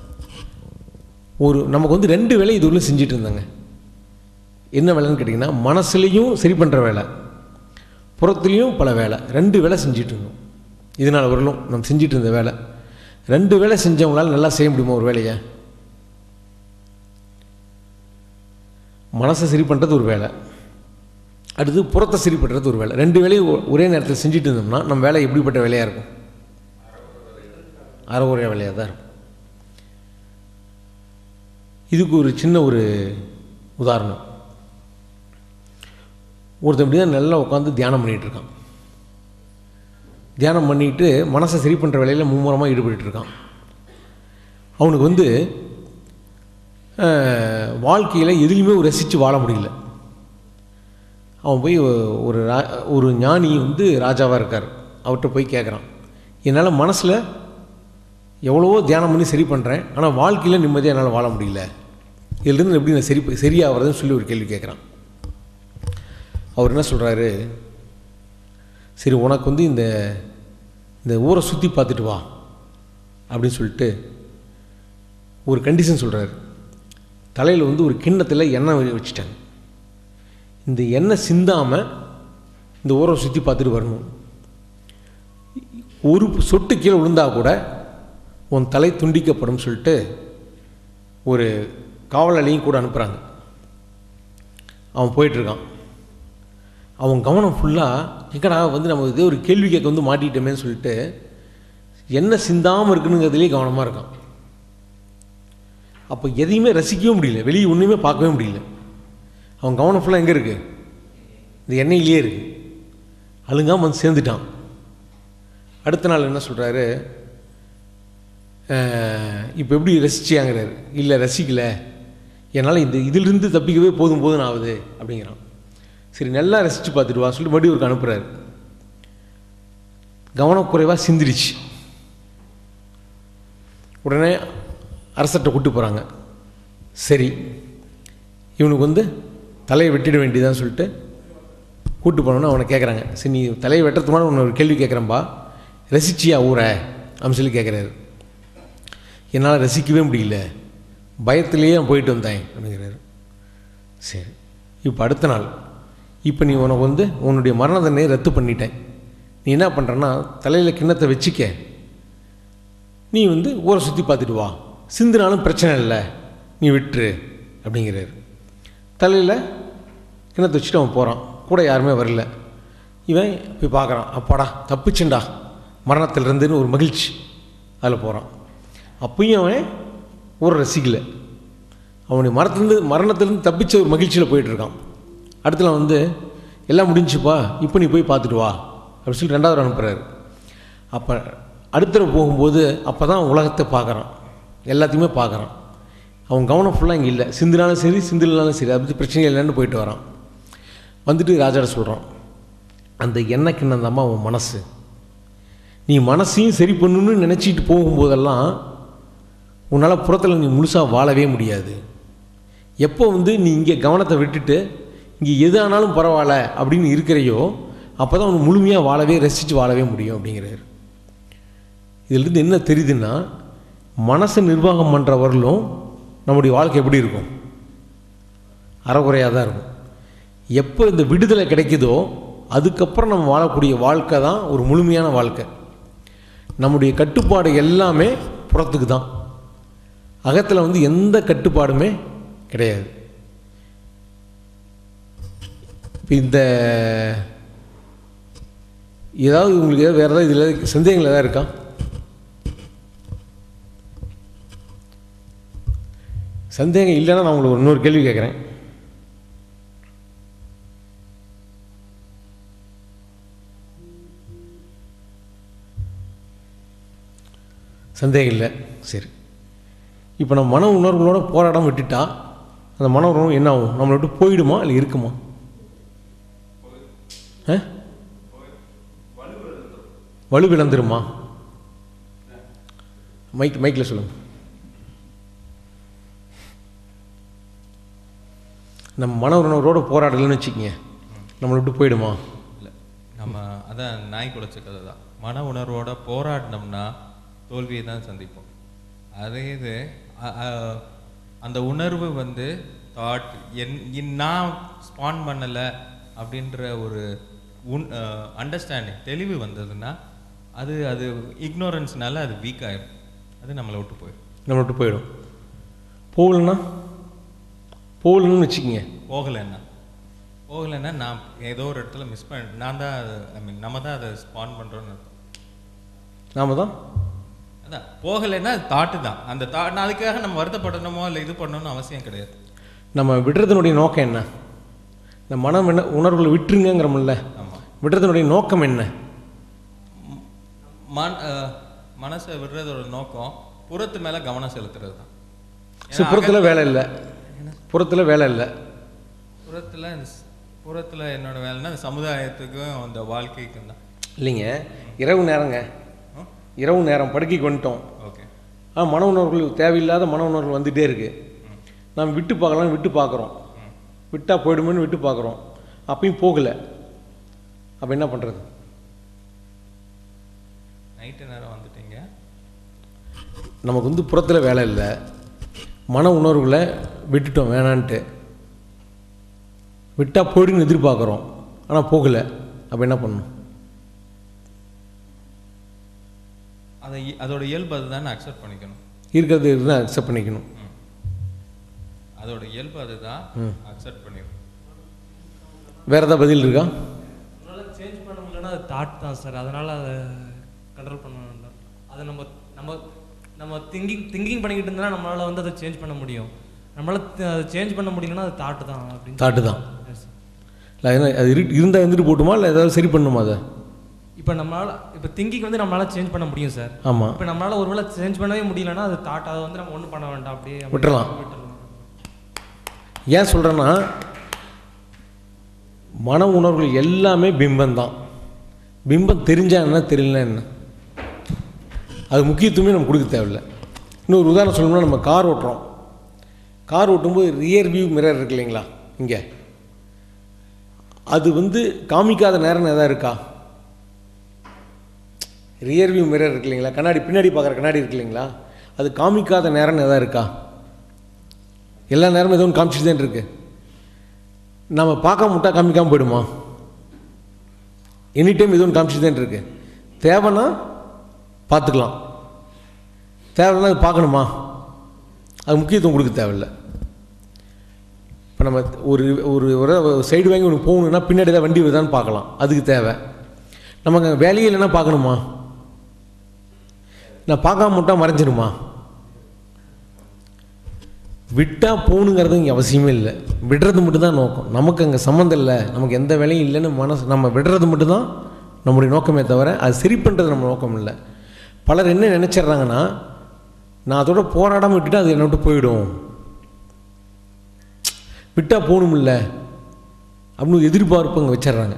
ஒரு நமக்கு வந்து ரெண்டு வேலை இது உள்ள செஞ்சுட்டு இருந்தாங்க என்ன வேலைன்னு கேட்டிங்கன்னா மனசுலேயும் சரி பண்ணுற வேலை புறத்துலேயும் பல வேலை ரெண்டு வேலை செஞ்சுட்டு இருந்தோம் இதனால் வரலும் நம்ம செஞ்சுட்டு இருந்த வேலை ரெண்டு வேலை செஞ்சவங்களால நல்லா செய்ய முடியுமா ஒரு வேலையை மனசை சரி பண்ணுறது ஒரு வேலை அடுத்து புறத்தை சரி பண்ணுறது ஒரு வேலை ரெண்டு வேலையும் ஒ- ஒரே நேரத்தில் செஞ்சுட்டு இருந்தோம்னா நம்ம வேலை எப்படிப்பட்ட வேலையாக இருக்கும் அறகுறைய வேலையாக தான் இருக்கும் இதுக்கு ஒரு சின்ன ஒரு உதாரணம் ஒருத்தன் இப்படி தான் நல்லா உட்காந்து தியானம் பண்ணிகிட்டு இருக்கான் தியானம் பண்ணிட்டு மனசை சரி பண்ணுற வேலையில் மும்முரமாக ஈடுபட்டு இருக்கான் அவனுக்கு வந்து வாழ்க்கையில் எதுலேயுமே ஒரு ரசித்து வாழ முடியல அவன் போய் ஒரு ரா ஒரு ஞானி வந்து ராஜாவாக இருக்கார் அவர்கிட்ட போய் கேட்குறான் என்னால் மனசில் எவ்வளவோ தியானம் பண்ணி சரி பண்ணுறேன் ஆனால் வாழ்க்கையில் நிம்மதியாக என்னால் வாழ முடியல இதுலேருந்து எப்படி நான் சரி சரியாகிறதுன்னு சொல்லி ஒரு கேள்வி கேட்குறான் அவர் என்ன சொல்கிறாரு சரி உனக்கு வந்து இந்த இந்த ஊரை சுற்றி பார்த்துட்டு வா அப்படின்னு சொல்லிட்டு ஒரு கண்டிஷன் சொல்கிறாரு தலையில் வந்து ஒரு கிண்ணத்தில் எண்ணெய் வ- வச்சுட்டாங்க இந்த எண்ணெய் சிந்தாமல் இந்த ஊரை சுற்றி பார்த்துட்டு வரணும் ஒரு சொட்டு கீழே விழுந்தா கூட உன் தலை துண்டிக்கப்படும் சொல்லிட்டு ஒரு காவலாளியும் கூட அனுப்புகிறாங்க அவன் போயிட்டுருக்கான் அவன் கவனம் ஃபுல்லாக எங்கடா வந்து நம்ம இதே ஒரு கேள்வி கேட்க வந்து மாட்டிட்டோமேன்னு சொல்லிட்டு என்ன சிந்தாமல் இருக்குனுங்கிறதுலேயே கவனமாக இருக்கான் அப்போ எதையுமே ரசிக்கவும் முடியல வெளியே ஒன்றுமே பார்க்கவே முடியல அவன் கவனம் ஃபுல்லாக எங்கே இருக்குது இந்த எண்ணெயிலேயே இருக்குது அழுங்காம வந்து சேர்ந்துட்டான் அடுத்த நாள் என்ன சொல்கிறாரு இப்போ எப்படி ரசிச்சியாங்கிறாரு இல்லை ரசிக்கல என்னால் இந்த இதிலிருந்து தப்பிக்கவே போதும் போதும் ஆகுது அப்படிங்கிறான் சரி நல்லா ரசித்து பார்த்துட்டு வா சொல்லிட்டு மறுபடியும் ஒரு அனுப்புகிறாரு கவனக்குறைவாக சிந்திடுச்சு உடனே அரசர்கிட்ட கூட்டு போகிறாங்க சரி இவனுக்கு வந்து தலையை வெட்டிட வேண்டியதான்னு சொல்லிட்டு கூட்டு போனோன்னு அவனை கேட்குறாங்க சரி நீ தலையை வெட்டுறதுக்கு முன்னாடி உன்னை ஒரு கேள்வி கேட்குறேன்பா ரசிச்சியா ஊரை அப்படின்னு சொல்லி கேட்குறாரு என்னால் ரசிக்கவே முடியல பயத்திலேயே நான் போயிட்டு வந்தேன் அப்படிங்கிறாரு சரி இப்போ அடுத்த நாள் இப்போ நீ உனக்கு வந்து உன்னுடைய மரண தண்டனையை ரத்து பண்ணிட்டேன் நீ என்ன பண்ணுறன்னா தலையில் கிண்ணத்தை வச்சுக்க நீ வந்து ஊரை சுற்றி பார்த்துட்டு வா சிந்தினாலும் பிரச்சனை இல்லை நீ விட்டுரு அப்படிங்கிறாரு தலையில் கிணத்தை வச்சுட்டு அவன் போகிறான் கூட யாருமே வரல இவன் போய் பார்க்குறான் அப்பாடா தப்பிச்சுண்டா மரணத்திலிருந்துன்னு ஒரு மகிழ்ச்சி அதில் போகிறான் அப்பயும் அவன் ஊரை ரசிக்கலை அவனுடைய மரத்துலேருந்து மரணத்திலேருந்து தப்பிச்ச ஒரு மகிழ்ச்சியில் போயிட்டுருக்கான் அடுத்துல வந்து எல்லாம் முடிஞ்சுப்பா இப்போ நீ போய் பார்த்துட்டு வா அப்படின்னு சொல்லி ரெண்டாவது அனுப்புகிறாரு அப்போ அடுத்த தடவை போகும்போது அப்போ தான் உலகத்தை பார்க்குறான் எல்லாத்தையுமே பார்க்குறான் அவன் கவனம் ஃபுல்லாக இங்கே இல்லை சிந்தினாலும் சரி சிந்தினாலும் சரி அதை பற்றி பிரச்சனை இல்லைன்னு போயிட்டு வரான் வந்துட்டு ராஜாட்ட சொல்கிறான் அந்த எண்ணெய் கிண்ணம் தாம்மா அவன் மனசு நீ மனசையும் சரி பண்ணணும்னு நினச்சிட்டு போகும்போதெல்லாம் உன்னால் புறத்தில் நீ முழுசாக வாழவே முடியாது எப்போ வந்து நீ இங்கே கவனத்தை விட்டுட்டு இங்கே எது ஆனாலும் பரவாயில்ல அப்படின்னு இருக்கிறையோ அப்போ தான் அவன் முழுமையாக வாழவே ரசித்து வாழவே முடியும் அப்படிங்கிறாரு இதிலிருந்து என்ன தெரியுதுன்னா மனசை நிர்வாகம் பண்ணுறவர்களும் நம்முடைய வாழ்க்கை எப்படி இருக்கும் அறகுறையாக தான் இருக்கும் எப்போ இந்த விடுதலை கிடைக்குதோ அதுக்கப்புறம் நம்ம வாழக்கூடிய வாழ்க்கை தான் ஒரு முழுமையான வாழ்க்கை நம்முடைய கட்டுப்பாடு எல்லாமே புறத்துக்கு தான் அகத்தில் வந்து எந்த கட்டுப்பாடுமே கிடையாது இப்போ இந்த ஏதாவது உங்களுக்கு ஏதாவது வேறு ஏதாவது இதில் சந்தேகங்கள் ஏதாவது இருக்கா சந்தேகம் இல்லைன்னா நான் உங்களுக்கு இன்னொரு கேள்வி கேட்குறேன் சந்தேகம் இல்லை சரி இப்போ நம்ம மன உணர்வுகளோட போராடாம விட்டுட்டா அந்த மன உணர்வு என்ன ஆகும் நம்மளை விட்டு போயிடுமா இல்லை இருக்குமா ஆ வலுவிழந்துருமா மைக் மைக்கில் சொல்லுங்கள் நம்ம மன உணர்வோட போராடலன்னு வச்சுக்கோங்க நம்மளை விட்டு போயிடுமா இல்லை நம்ம அதான் நாய் குலைச்ச கதை தான் மன உணர்வோட போராடினோம்னா தோல்வியை தான் சந்திப்போம் அதே இது அ- அ- அந்த உணர்வு வந்து தாட் என் என் நான் ஸ்பான் பண்ணலை அப்படின்ற ஒரு உன் அண்டர்ஸ்டாண்டிங் தெளிவு வந்ததுன்னா அது அது இக்னோரன்ஸ்னால அது வீக் ஆயிடும் அது நம்மளை விட்டு போயிடும் நம்மளை விட்டு போயிடும் போகலன்னா போகலன்னு வச்சுக்கோங்க போகலைன்னா போகலைன்னா நான் ஏதோ ஒரு இடத்துல மிஸ் பண்ண நான் தான் ஐ மீன் நம்ம தான் அதை ஸ்பான் பண்ணுறோன்னு அர்த்தம் நாம தான் அதான் போகலைன்னா அது தாட்டு தான் அந்த தாட் அதுக்காக நம்ம வருத்தப்படணுமோ இல்லை இது பண்ணணும்னு அவசியம் கிடையாது நம்ம விடுறதுனுடைய நோக்கம் என்ன இந்த மனம் என்ன உணர்வுகளை விட்டுருங்கிறோம்ல ஆமாம் விடுறதுனுடைய நோக்கம் என்ன மன் அஹ், மனசை விடுறதோட நோக்கம் புறத்து மேலே கவனம் செலுத்துறது தான் சரி புறத்தில் வேலை இல்லை புறத்தில் வேலை இல்லை புறத்தில் புறத்தில் என்னோட வேலைன்னா அந்த சமுதாயத்துக்கும் அந்த வாழ்க்கைக்கும் தான் இல்லைங்க இரவு நேரங்க ஆ? இரவு நேரம் படுக்கைக்கு வந்துட்டோம் ஓகே ஆ மன உணர்வுகள் தேவையில்லாத மன உணர்வுகள் வந்துகிட்டே இருக்குது நாம் விட்டு பார்க்கலாம் விட்டு பார்க்குறோம் விட்டால் போயிடுமோன்னு விட்டு பார்க்குறோம் அப்பயும் போகலை அப்போ என்ன பண்ணுறது நைட்டு நேரம் வந்துட்டீங்க நமக்கு வந்து புறத்தில் வேலை இல்லை மன உணர்வுகளை விட்டுட்டோம் வேணான்ட்டு விட்டால் போயிடுன்னு எதிர்பார்க்குறோம் ஆனால் போகலை அப்போ என்ன பண்ணணும் அதை இ- அதோட இயல்பு அதுதான் அக்செப்ட் பண்ணிக்கணும் இருக்கிறது இருந்தால் அக்செப்ட் பண்ணிக்கணும் அதோட இயல்பு அதுதான் அக்செப்ட் பண்ணிக்கணும் வேறு ஏதாவது பதில் இருக்கா நம்மளால சேஞ்ச் பண்ண முடியலன்னா அது தாட் தான் சார் அதனால் அதை கண்ட்ரோல் பண்ண வேண்டாம் அதை நம்ம நம்ம நம்ம திங்கிங் திங்கிங் பண்ணிக்கிட்டு இருந்தால் நம்மளால் வந்து அதை சேஞ்ச் பண்ண முடியும் நம்மளால் அதை சேஞ்ச் பண்ண முடியலன்னா அது தாட்டு தான் அப்படின்னு தாட்டு தான் Yes, sir. இல்லை என்ன அது இரு இருந்தால் இருந்துட்டு போட்டுமா இல்லை ஏதாவது சரி பண்ணுமா அதை இப்போ நம்மளால் இப்போ திங்கிங் வந்து நம்மளால் சேஞ்ச் பண்ண முடியும் சார் ஆமாம் இப்போ நம்மளால் ஒருவேளை சேஞ்ச் பண்ணவே முடியலன்னா அது தாட் அதை வந்து நம்ம ஒன்றும் பண்ண வேண்டாம் அப்படியே அப்படியே விட்டுறலாம். விட்டுறலாம் ஏன் சொல்கிறேன்னா மன உணர்வுகள் எல்லாமே பிம்பம் தான் பிம்பம் தெரிஞ்சா என்ன தெரியலனா என்ன அது முக்கியத்துவமே நம்ம கொடுக்க தேவையில்ல இன்னொரு உதாரணம் சொல்லணும்னா நம்ம கார் ஓட்டுறோம் கார் ஓட்டும்போது ரியர் வியூ மிரர் இருக்கு இல்லைங்களா இங்கே அது வந்து காமிக்காத நேரம் எதாவது இருக்கா ரியர் வியூ மிரர் இருக்கு இல்லைங்களா கண்ணாடி பின்னாடி பார்க்குற கண்ணாடி இருக்கு இல்லைங்களா அது காமிக்காத நேரம்னு எதாவது இருக்கா எல்லா நேரமும் ஏதோ ஒன்று காமிச்சிட்டு தான் இருக்கு நம்ம பார்க்காம விட்டா காமிக்காமல் போயிடுமா எனி டைம் ஏதோ ஒன்று காமிச்சிட்டு தான் இருக்கு தேவைன்னா பார்த்துக்கலாம் தேவைன்னா அது பார்க்கணுமா அது முக்கியத்துவம் கொடுக்க தேவையில்ல இப்போ நம்ம ஒரு ஒரு ஒரு சைடு வாங்கி ஒன்று போகணுன்னா பின்னாடி ஏதாவது வண்டி வருதான்னு பார்க்கலாம் அதுக்கு தேவை நமக்கு அங்கே வேலையே இல்லைன்னா பார்க்கணுமா நான் பார்க்காம விட்டால் மறைஞ்சிருமா விட்டால் போகணுங்கிறது இங்கே அவசியமே இல்லை விடுறது மட்டும்தான் நோக்கம் நமக்கு அங்கே சம்மந்தம் இல்லை நமக்கு எந்த வேலையும் இல்லைன்னு மனசு நம்ம விடுறது மட்டும்தான் நம்முடைய நோக்கமே தவிர அது சரி பண்ணுறது நம்ம நோக்கம் இல்லை பலர் என்ன நினச்சிட்றாங்கன்னா நான் அதோட போராடாமல் விட்டுட்டு அது என்னை விட்டு போயிடும் விட்டால் போகணுமில்ல அப்படின்னு எதிர்பார்ப்பு அங்கே வச்சிடுறாங்க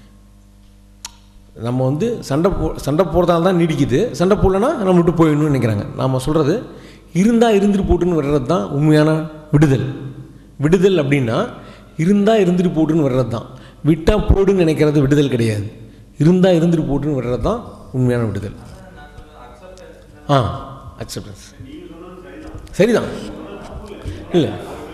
நம்ம வந்து சண்டை போ சண்டை போடுறதால தான் நீடிக்குது சண்டை போடலன்னா நம்ம விட்டு போயிடணும்னு நினைக்கிறாங்க நாம் சொல்கிறது இருந்தால் இருந்துட்டு போட்டுன்னு வர்றது தான் உண்மையான விடுதல் விடுதல் அப்படின்னா இருந்தால் இருந்துட்டு போட்டுன்னு வர்றது தான் விட்டால் போடுன்னு நினைக்கிறது விடுதல் கிடையாது இருந்தால் இருந்துட்டு போட்டுன்னு வர்றது தான் உண்மையான விடுதல் ஆ அக்செப்டன்ஸ் சரிதான் இல்லை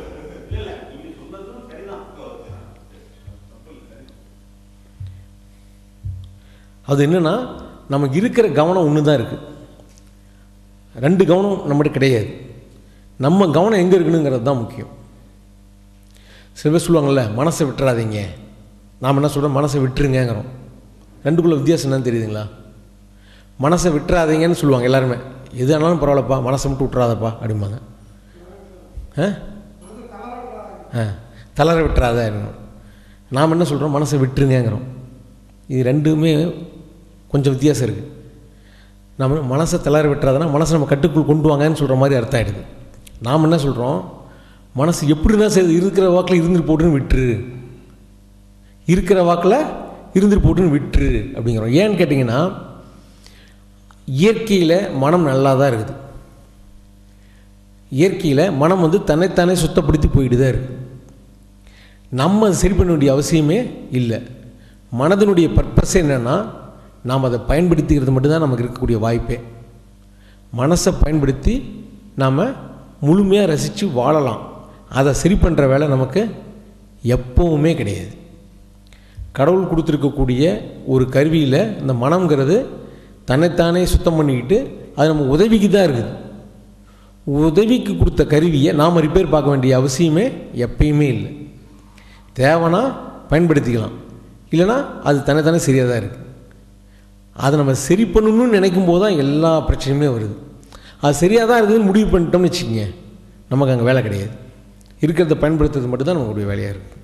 அது என்னென்னா நமக்கு இருக்கிற கவனம் ஒன்று தான் இருக்குது ரெண்டு கவனம் நம்மகிட்ட கிடையாது நம்ம கவனம் எங்கே இருக்கணுங்கிறது தான் முக்கியம் சில பேர் சொல்லுவாங்கள்ல மனசை விட்டுறாதீங்க நாம் என்ன சொல்கிறோம் மனசை விட்டுருங்கிறோம் ரெண்டுக்குள்ள வித்தியாசம் என்னன்னு தெரியுதுங்களா மனசை விட்டுறாதீங்கன்னு சொல்லுவாங்க எல்லாருமே எது ஆனாலும் பரவாயில்லப்பா மனசை மட்டும் விட்டுறாதப்பா அப்படிம்பாங்க ஆ ஆ தளர விட்டுறாத நாம் என்ன சொல்கிறோம் மனசை விட்டுருங்கிறோம் இது ரெண்டுமே கொஞ்சம் வித்தியாசம் இருக்குது நம்ம மனசை தளர விட்டுறாதுன்னா மனசை நம்ம கட்டுக்குள் கொண்டு வாங்கன்னு சொல்கிற மாதிரி அர்த்தம் ஆகிடுது நாம் என்ன சொல்கிறோம் மனசு எப்படின்னா சரி இருக்கிற வாக்கில் இருந்துட்டு போட்டுன்னு விட்டுரு இருக்கிற வாக்கில் இருந்துட்டு போட்டுன்னு விட்டுரு அப்படிங்கிறோம் ஏன்னு கேட்டிங்கன்னா இயற்கையில் மனம் நல்லா தான் இருக்குது இயற்கையில் மனம் வந்து தன்னைத்தானே சுத்தப்படுத்தி போயிட்டு தான் இருக்குது நம்ம அதை சரி பண்ண வேண்டிய அவசியமே இல்லை மனதினுடைய பர்பஸ் என்னென்னா நாம் அதை பயன்படுத்திக்கிறது மட்டும்தான் நமக்கு இருக்கக்கூடிய வாய்ப்பே மனசை பயன்படுத்தி நாம் முழுமையாக ரசித்து வாழலாம் அதை சரி பண்ணுற வேலை நமக்கு எப்போவுமே கிடையாது கடவுள் கொடுத்துருக்கக்கூடிய ஒரு கருவியில் இந்த மனம்ங்கிறது தன்னைத்தானே சுத்தம் பண்ணிக்கிட்டு அது நம்ம உதவிக்கு தான் இருக்குது உதவிக்கு கொடுத்த கருவியை நாம் ரிப்பேர் பார்க்க வேண்டிய அவசியமே எப்பயுமே இல்லை தேவைன்னா பயன்படுத்திக்கலாம் இல்லைன்னா அது தன்னைத்தானே சரியாக தான் இருக்குது அதை நம்ம சரி பண்ணணும்னு நினைக்கும் போது தான் எல்லா பிரச்சனையுமே வருது அது சரியாக தான் இருக்குதுன்னு முடிவு பண்ணிட்டோம்னு வச்சுக்கோங்க நமக்கு அங்கே வேலை கிடையாது இருக்கிறத பயன்படுத்துறது மட்டும்தான் நமக்குடைய வேலையாக இருக்குது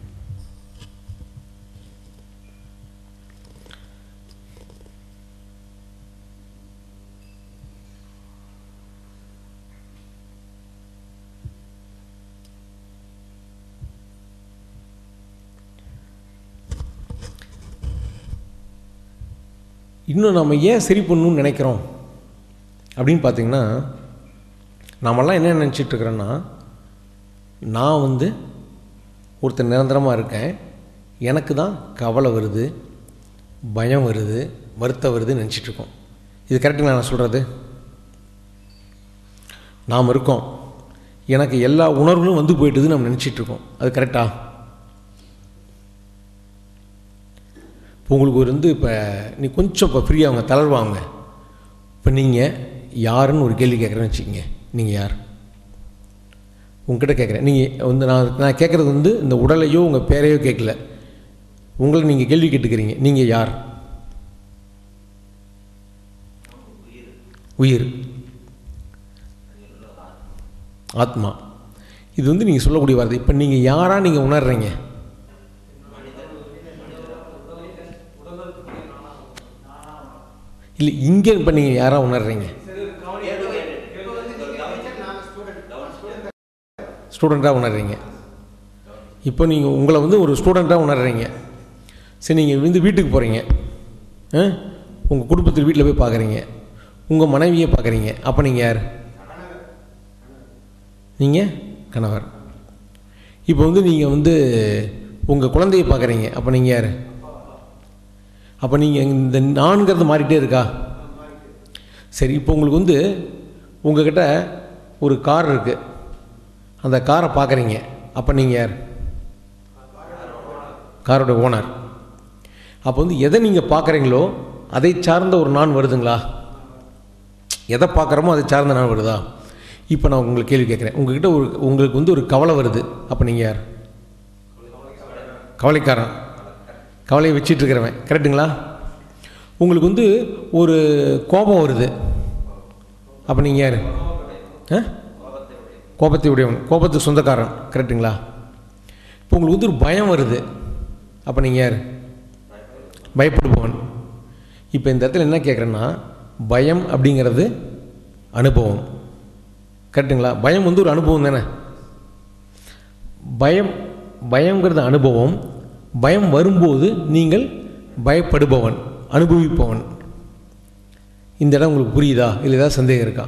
இன்னும் நம்ம ஏன் சரி பண்ணணும்னு நினைக்கிறோம் அப்படின்னு பார்த்தீங்கன்னா நாமெல்லாம் என்ன நினச்சிட்ருக்குறோன்னா நான் வந்து ஒருத்தர் நிரந்தரமாக இருக்கேன் எனக்கு தான் கவலை வருது பயம் வருது வருத்தம் வருதுன்னு நினச்சிட்ருக்கோம் இது கரெக்டுங்களா நான் சொல்கிறது நாம் இருக்கோம் எனக்கு எல்லா உணர்வுகளும் வந்து போயிட்டுது நம்ம நினச்சிட்ருக்கோம் அது கரெக்டா இப்போ உங்களுக்கு ஒரு வந்து இப்போ நீ கொஞ்சம் இப்போ ஃப்ரீயாகுங்க தளர்வாங்க இப்போ நீங்கள் யாருன்னு ஒரு கேள்வி கேட்குறேன்னு வச்சுக்கோங்க நீங்கள் யார் உங்ககிட்ட கேட்குறேன் நீங்கள் வந்து நான் நான் கேட்குறது வந்து இந்த உடலையோ உங்கள் பேரையோ கேட்கல உங்களை நீங்கள் கேள்வி கேட்டுக்கிறீங்க நீங்கள் யார் உயிர் ஆத்மா இது வந்து நீங்கள் சொல்லக்கூடிய வார்த்தை இப்போ நீங்கள் யாராக நீங்கள் உணர்றீங்க இல்லை இங்கே இப்போ நீங்கள் யாராக உணர்றீங்க ஸ்டூடெண்ட்டாக உணர்றீங்க இப்போ நீங்கள் உங்களை வந்து ஒரு ஸ்டூடெண்ட்டாக உணர்றீங்க சரி நீங்கள் வந்து வீட்டுக்கு போகிறீங்க உங்கள் குடும்பத்தில் வீட்டில் போய் பார்க்குறீங்க உங்கள் மனைவியை பார்க்குறீங்க அப்போ நீங்கள் யார் நீங்கள் கணவர் இப்போ வந்து நீங்கள் வந்து உங்கள் குழந்தையை பார்க்குறீங்க அப்போ நீங்கள் யார் அப்போ நீங்கள் இந்த நான்கிறது மாறிட்டே இருக்கா சரி இப்போ உங்களுக்கு வந்து உங்ககிட்ட ஒரு கார் இருக்குது அந்த காரை பார்க்குறீங்க அப்போ நீங்கள் யார் காரோட ஓனர் அப்போ வந்து எதை நீங்கள் பார்க்குறீங்களோ அதை சார்ந்த ஒரு நான் வருதுங்களா எதை பார்க்குறோமோ அதை சார்ந்த நான் வருதா இப்போ நான் உங்களுக்கு கேள்வி கேட்குறேன் உங்ககிட்ட ஒரு உங்களுக்கு வந்து ஒரு கவலை வருது அப்போ நீங்கள் யார் கவலைக்காரன் கவலையை வச்சிட்டு இருக்கிறவன் கரெக்டுங்களா உங்களுக்கு வந்து ஒரு கோபம் வருது அப்போ நீங்கள் யார் ஆ கோபத்தை உடையவன் கோபத்துக்கு சொந்தக்காரன் கரெக்டுங்களா இப்போ உங்களுக்கு வந்து ஒரு பயம் வருது அப்போ நீங்கள் யார் பயப்படுபவன் இப்போ இந்த இடத்துல என்ன கேட்குறேன்னா பயம் அப்படிங்கிறது அனுபவம் கரெக்டுங்களா பயம் வந்து ஒரு அனுபவம் தானே பயம் பயங்கிறது அனுபவம் பயம் வரும்போது நீங்கள் பயப்படுபவன் அனுபவிப்பவன் இந்த இடம் உங்களுக்கு புரியுதா இல்லை ஏதாவது சந்தேகம் இருக்கா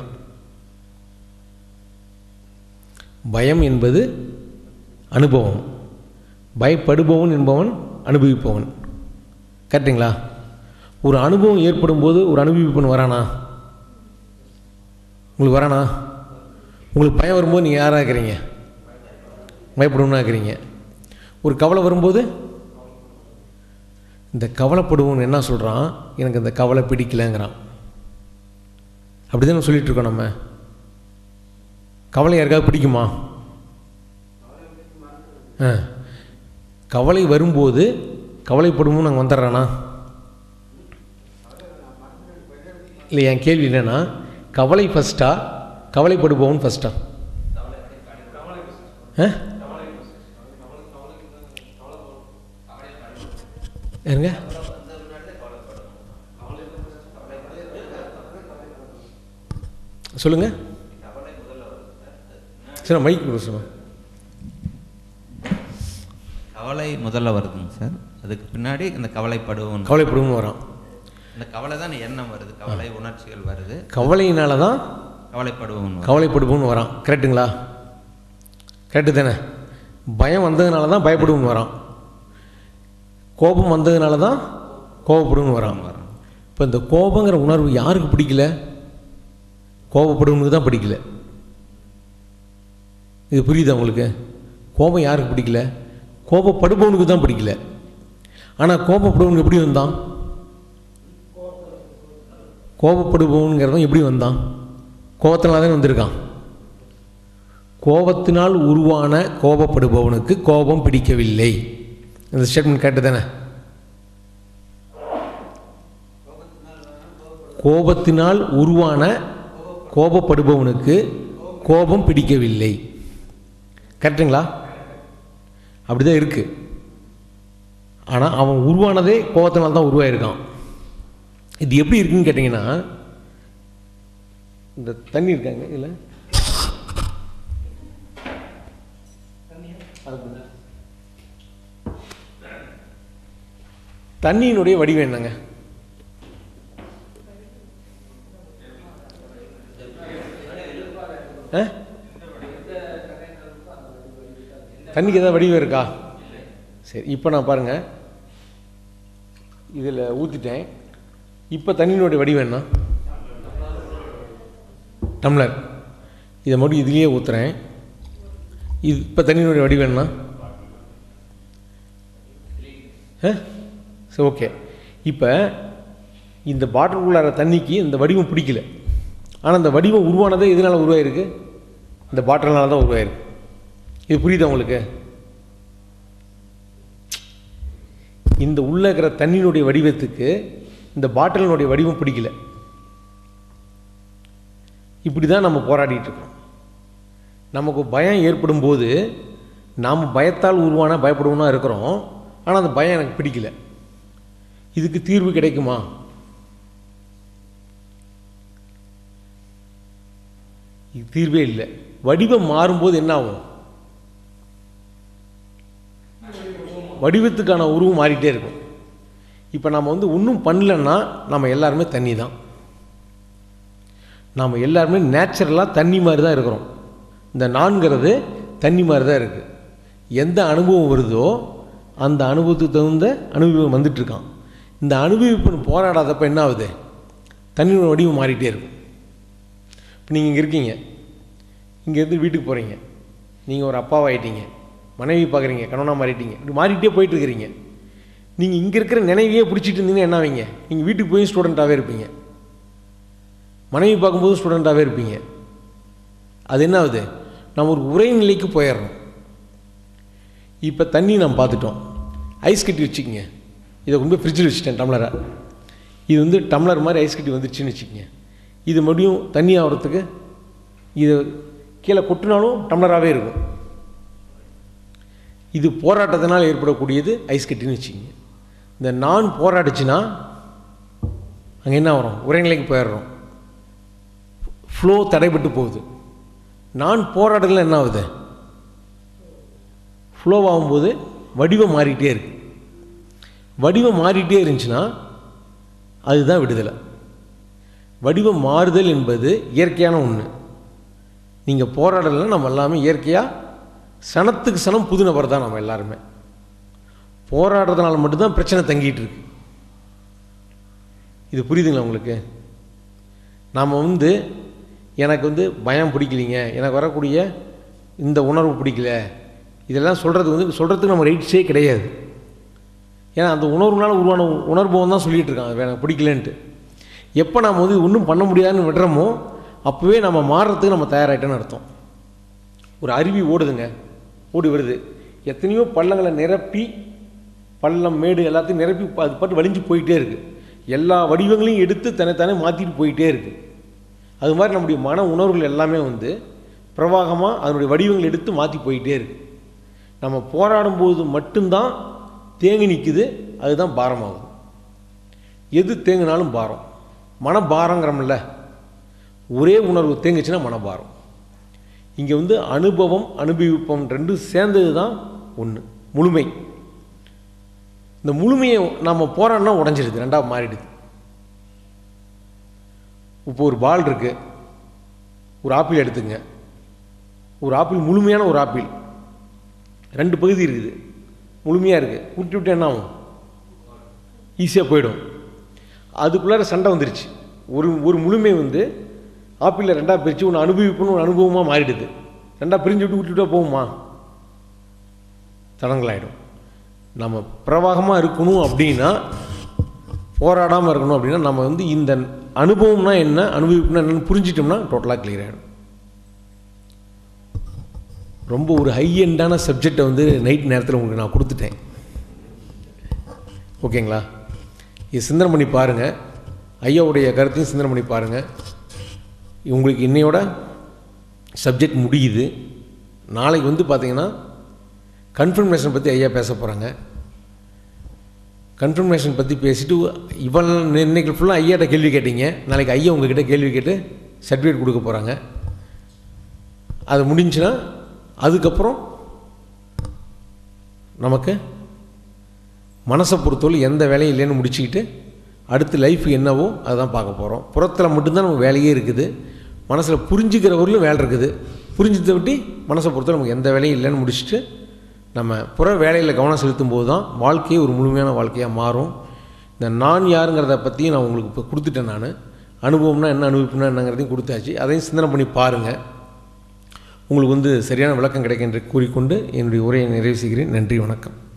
பயம் என்பது அனுபவம் பயப்படுபவன் என்பவன் அனுபவிப்பவன் கரெக்டுங்களா ஒரு அனுபவம் ஏற்படும் போது ஒரு அனுபவிப்பவன் வரானா உங்களுக்கு வரானா உங்களுக்கு பயம் வரும்போது நீங்கள் யாராக இருக்கிறீங்க பயப்படுவனா இருக்கிறீங்க ஒரு கவலை வரும்போது இந்த கவலைப்படுவோன்னு என்ன சொல்கிறான் எனக்கு இந்த கவலை பிடிக்கலங்கிறான் அப்படி தானே சொல்லிட்டு இருக்கோம் நம்ம கவலை யாருக்காவது பிடிக்குமா ஆ கவலை வரும்போது கவலைப்படுவோம் நாங்கள் வந்துடுறானா இல்லை என் கேள்வி என்னென்னா கவலை ஃபஸ்ட்டா கவலைப்படுபவன் ஃபஸ்ட்டா ஆ யாருங்க சொல்லுங்க சரி மைக் கொடுங்க சொல்லுங்க கவலை முதல்ல வருதுங்க சார் அதுக்கு பின்னாடி இந்த கவலைப்படுவோம் கவலைப்படுவோம் வரான் இந்த கவலை தான் எண்ணம் வருது கவலை உணர்ச்சிகள் வருது கவலையினால தான் கவலைப்படுவோம் வருது. கவலைப்படுவோன்னு வரான் கரெக்டுங்களா கரெக்டு தானே பயம் வந்ததுனால தான் பயப்படுவோன்னு வரான் கோபம் வந்ததுனால தான் கோபப்படுவோன்னு வரான் இப்போ இந்த கோபங்கிற உணர்வு யாருக்கு பிடிக்கல கோபப்படுவனுக்கு தான் பிடிக்கல இது புரியுதா உங்களுக்கு கோபம் யாருக்கு பிடிக்கல கோபப்படுபவனுக்கு தான் பிடிக்கல ஆனால் கோபப்படுவனுக்கு எப்படி வந்தான் கோபப்படுபவனுங்கிறவன் எப்படி வந்தான் கோபத்தினால தான் வந்திருக்கான் கோபத்தினால் உருவான கோபப்படுபவனுக்கு கோபம் பிடிக்கவில்லை இந்த ஸ்டேட்மெண்ட் கேட்டு தானே கோபத்தினால் உருவான கோபப்படுபவனுக்கு கோபம் பிடிக்கவில்லை கரெக்டுங்களா அப்படி தான் இருக்குது ஆனால் அவன் உருவானதே கோபத்தினால தான் உருவாயிருக்கான் இது எப்படி இருக்குன்னு கேட்டிங்கன்னா இந்த தண்ணி இருக்காங்க இதில் தண்ணியினுடைய வடிவம் என்னங்க ஆ? தண்ணிக்கு ஏதாவது வடிவம் இருக்கா சரி இப்போ நான் பாருங்கள் இதில் ஊற்றிட்டேன் இப்போ தண்ணியினுடைய வடிவம் என்ன டம்ளர் இதை மட்டும் இதுலேயே ஊற்றுறேன் இது இப்போ தண்ணியினுடைய வடிவம் என்ன ஆ சரி ஓகே இப்போ இந்த பாட்டிலுக்குள்ளார தண்ணிக்கு இந்த வடிவம் பிடிக்கல ஆனால் இந்த வடிவம் உருவானதே எதனால் உருவாயிருக்கு இந்த பாட்டில்னால தான் உருவாயிருக்கு இது புரியுதா உங்களுக்கு இந்த உள்ளே இருக்கிற தண்ணியினுடைய வடிவத்துக்கு இந்த பாட்டிலினுடைய வடிவம் பிடிக்கல இப்படி தான் நம்ம போராடிட்டு இருக்கோம் நமக்கு பயம் ஏற்படும் போது நாம் பயத்தால் உருவான பயப்படுவோம்னா இருக்கிறோம் ஆனால் அந்த பயம் எனக்கு பிடிக்கல இதுக்கு தீர்வு கிடைக்குமா இது தீர்வே இல்லை வடிவம் மாறும்போது என்ன ஆகும் வடிவத்துக்கான உருவம் மாறிட்டே இருக்கும் இப்போ நம்ம வந்து ஒன்றும் பண்ணலன்னா நம்ம எல்லாருமே தண்ணி தான் நாம் எல்லாருமே நேச்சுரலாக தண்ணி மாதிரி தான் இருக்கிறோம் இந்த நான்கிறது தண்ணி மாதிரி தான் இருக்குது எந்த அனுபவம் வருதோ அந்த அனுபவத்துக்கு தகுந்த அனுபவம் வந்துட்டுருக்கான் இந்த அனுபவிப்பு போராடாதப்ப என்ன ஆகுது தண்ணியோட வடிவம் மாறிட்டே இருக்கும் இப்போ நீங்கள் இங்கே இருக்கீங்க இங்கேருந்து வீட்டுக்கு போகிறீங்க நீங்கள் ஒரு அப்பாவாயிட்டீங்க மனைவி பார்க்குறீங்க கணவனாக மாறிட்டீங்க இப்படி மாறிட்டே போயிட்டு இருக்கிறீங்க நீங்கள் இங்கே இருக்கிற நினைவையே பிடிச்சிட்டு இருந்தீங்கன்னா என்ன ஆவீங்க நீங்கள் வீட்டுக்கு போய் ஸ்டூடெண்ட்டாகவே இருப்பீங்க மனைவி பார்க்கும்போது ஸ்டூடெண்ட்டாகவே இருப்பீங்க அது என்ன ஆகுது நம்ம ஒரு உரைநிலைக்கு போயிடுறோம் இப்போ தண்ணி நம்ம பார்த்துட்டோம் ஐஸ் கட்டி வச்சுக்கோங்க இதை கொண்டு போய் ஃப்ரிட்ஜில் வச்சுட்டேன் டம்ளரை இது வந்து டம்ளர் மாதிரி ஐஸ் கட்டி வந்துருச்சுன்னு வச்சுக்கோங்க இது மறுபடியும் தண்ணி ஆகிறதுக்கு இது கீழே கொட்டினாலும் டம்ளராகவே இருக்கும் இது போராட்டத்தினால் ஏற்படக்கூடியது ஐஸ் கட்டின்னு வச்சுக்கோங்க இந்த நான் போராடிச்சுன்னா அங்கே என்ன வரும் உரைநிலைக்கு போயிடுறோம் ஃப்ளோ தடைபட்டு போகுது நான் போராடல என்ன ஆகுது ஃப்ளோ ஆகும்போது வடிவம் மாறிட்டே இருக்கு வடிவம் மாறிட்டே இருந்துச்சுன்னா அதுதான் விடுதலை வடிவம் மாறுதல் என்பது இயற்கையான ஒன்று நீங்கள் போராடலைன்னா நம்ம எல்லாமே இயற்கையாக சனத்துக்கு சனம் புது நபர் தான் நம்ம எல்லாருமே போராடுறதுனால மட்டும்தான் பிரச்சனை தங்கிட்டு இருக்கு இது புரியுதுங்களா உங்களுக்கு நாம் வந்து எனக்கு வந்து பயம் பிடிக்கலிங்க எனக்கு வரக்கூடிய இந்த உணர்வு பிடிக்கல இதெல்லாம் சொல்கிறது வந்து சொல்கிறதுக்கு நம்ம ரைட்ஸே கிடையாது ஏன்னா அந்த உணர்வுனால உருவான உணர்வுவம் தான் சொல்லிகிட்டு இருக்காங்க அது எனக்கு பிடிக்கலன்ட்டு எப்போ நாம் வந்து ஒன்றும் பண்ண முடியாதுன்னு விடுறோமோ அப்போவே நம்ம மாறுறதுக்கு நம்ம தயாராகிட்டோன்னு அர்த்தம் ஒரு அருவி ஓடுதுங்க ஓடி வருது எத்தனையோ பள்ளங்களை நிரப்பி பள்ளம் மேடு எல்லாத்தையும் நிரப்பி ப- அது பாட்டு வலிஞ்சு போயிட்டே இருக்குது எல்லா வடிவங்களையும் எடுத்து தன்னைத்தானே மாற்றிட்டு போயிட்டே இருக்குது அது மாதிரி நம்முடைய மன உணர்வுகள் எல்லாமே வந்து பிரவாகமாக அதனுடைய வடிவங்கள் எடுத்து மாற்றி போயிட்டே இருக்குது நம்ம போராடும்போது மட்டும்தான் தேங்கி நிற்குது அதுதான் பாரமாகுது எது தேங்கினாலும் பாரம் மனபாரங்கிறோம்ல ஒரே உணர்வு தேங்குச்சுன்னா மனபாரம் இங்கே வந்து அனுபவம் அனுபவிப்பம் ரெண்டும் சேர்ந்தது தான் ஒன்று முழுமை இந்த முழுமையை நம்ம போராடினா உடஞ்சிடுது ரெண்டாவது மாறிடுது இப்போ ஒரு பால் இருக்கு ஒரு ஆப்பிள் எடுத்துங்க ஒரு ஆப்பிள் முழுமையான ஒரு ஆப்பிள் ரெண்டு பகுதி இருக்குது முழுமையாக இருக்குது விட்டு விட்டு என்ன ஆகும் ஈஸியாக போயிடும் அதுக்குள்ளார சண்டை வந்துருச்சு ஒரு ஒரு முழுமை வந்து ஆப்பிளில் ரெண்டாக பிரித்து ஒன்று அனுபவிப்புன்னு ஒரு அனுபவமாக மாறிடுது ரெண்டாக பிரிஞ்சு விட்டு விட்டு விட்டா போகுமா தடங்களாயிடும் நம்ம பிரவாகமாக இருக்கணும் அப்படின்னா போராடாமல் இருக்கணும் அப்படின்னா நம்ம வந்து இந்த அனுபவம்னா என்ன அனுபவிப்புனா என்னன்னு புரிஞ்சிட்டோம்னா டோட்டலாக கிளியர் ஆகிடும் ரொம்ப ஒரு ஹை எண்டான சப்ஜெக்டை வந்து நைட் நேரத்தில் உங்களுக்கு நான் கொடுத்துட்டேன் ஓகேங்களா இது சிந்தனை பண்ணி பாருங்கள் ஐயாவுடைய கருத்தையும் சிந்தனை பண்ணி பாருங்கள் உங்களுக்கு இன்னையோட சப்ஜெக்ட் முடியுது நாளைக்கு வந்து பார்த்தீங்கன்னா கன்ஃபர்மேஷன் பற்றி ஐயா பேச போகிறாங்க கன்ஃபர்மேஷன் பற்றி பேசிட்டு இவள் இன்னைக்கு ஃபுல்லாக ஐயாட்ட கேள்வி கேட்டீங்க நாளைக்கு ஐயா உங்ககிட்ட கேள்வி கேட்டு சர்டிஃபிகேட் கொடுக்க போகிறாங்க அது முடிஞ்சுன்னா அதுக்கப்புறம் நமக்கு மனசை பொறுத்தவரை எந்த வேலையும் இல்லைன்னு முடிச்சுக்கிட்டு அடுத்து லைஃப் என்னவோ அதுதான் பார்க்க போகிறோம் புறத்தில் மட்டும்தான் நமக்கு வேலையே இருக்குது மனசில் புரிஞ்சுக்கிறவர்களும் வேலை இருக்குது புரிஞ்சதை விட்டு மனசை பொறுத்தவரை நமக்கு எந்த வேலையும் இல்லைன்னு முடிச்சுட்டு நம்ம புற வேலையில் கவனம் செலுத்தும் போது தான் வாழ்க்கையே ஒரு முழுமையான வாழ்க்கையாக மாறும் இந்த நான் யாருங்கிறத பற்றியும் நான் உங்களுக்கு இப்போ கொடுத்துட்டேன் நான் அனுபவம்னா என்ன அனுபவிப்புனா என்னங்கிறதையும் கொடுத்தாச்சு அதையும் சிந்தனை பண்ணி பாருங்கள் உங்களுக்கு வந்து சரியான விளக்கம் கிடைக்கும் என்று கூறிக்கொண்டு என்னுடைய உரையை நிறைவு செய்கிறேன் நன்றி வணக்கம்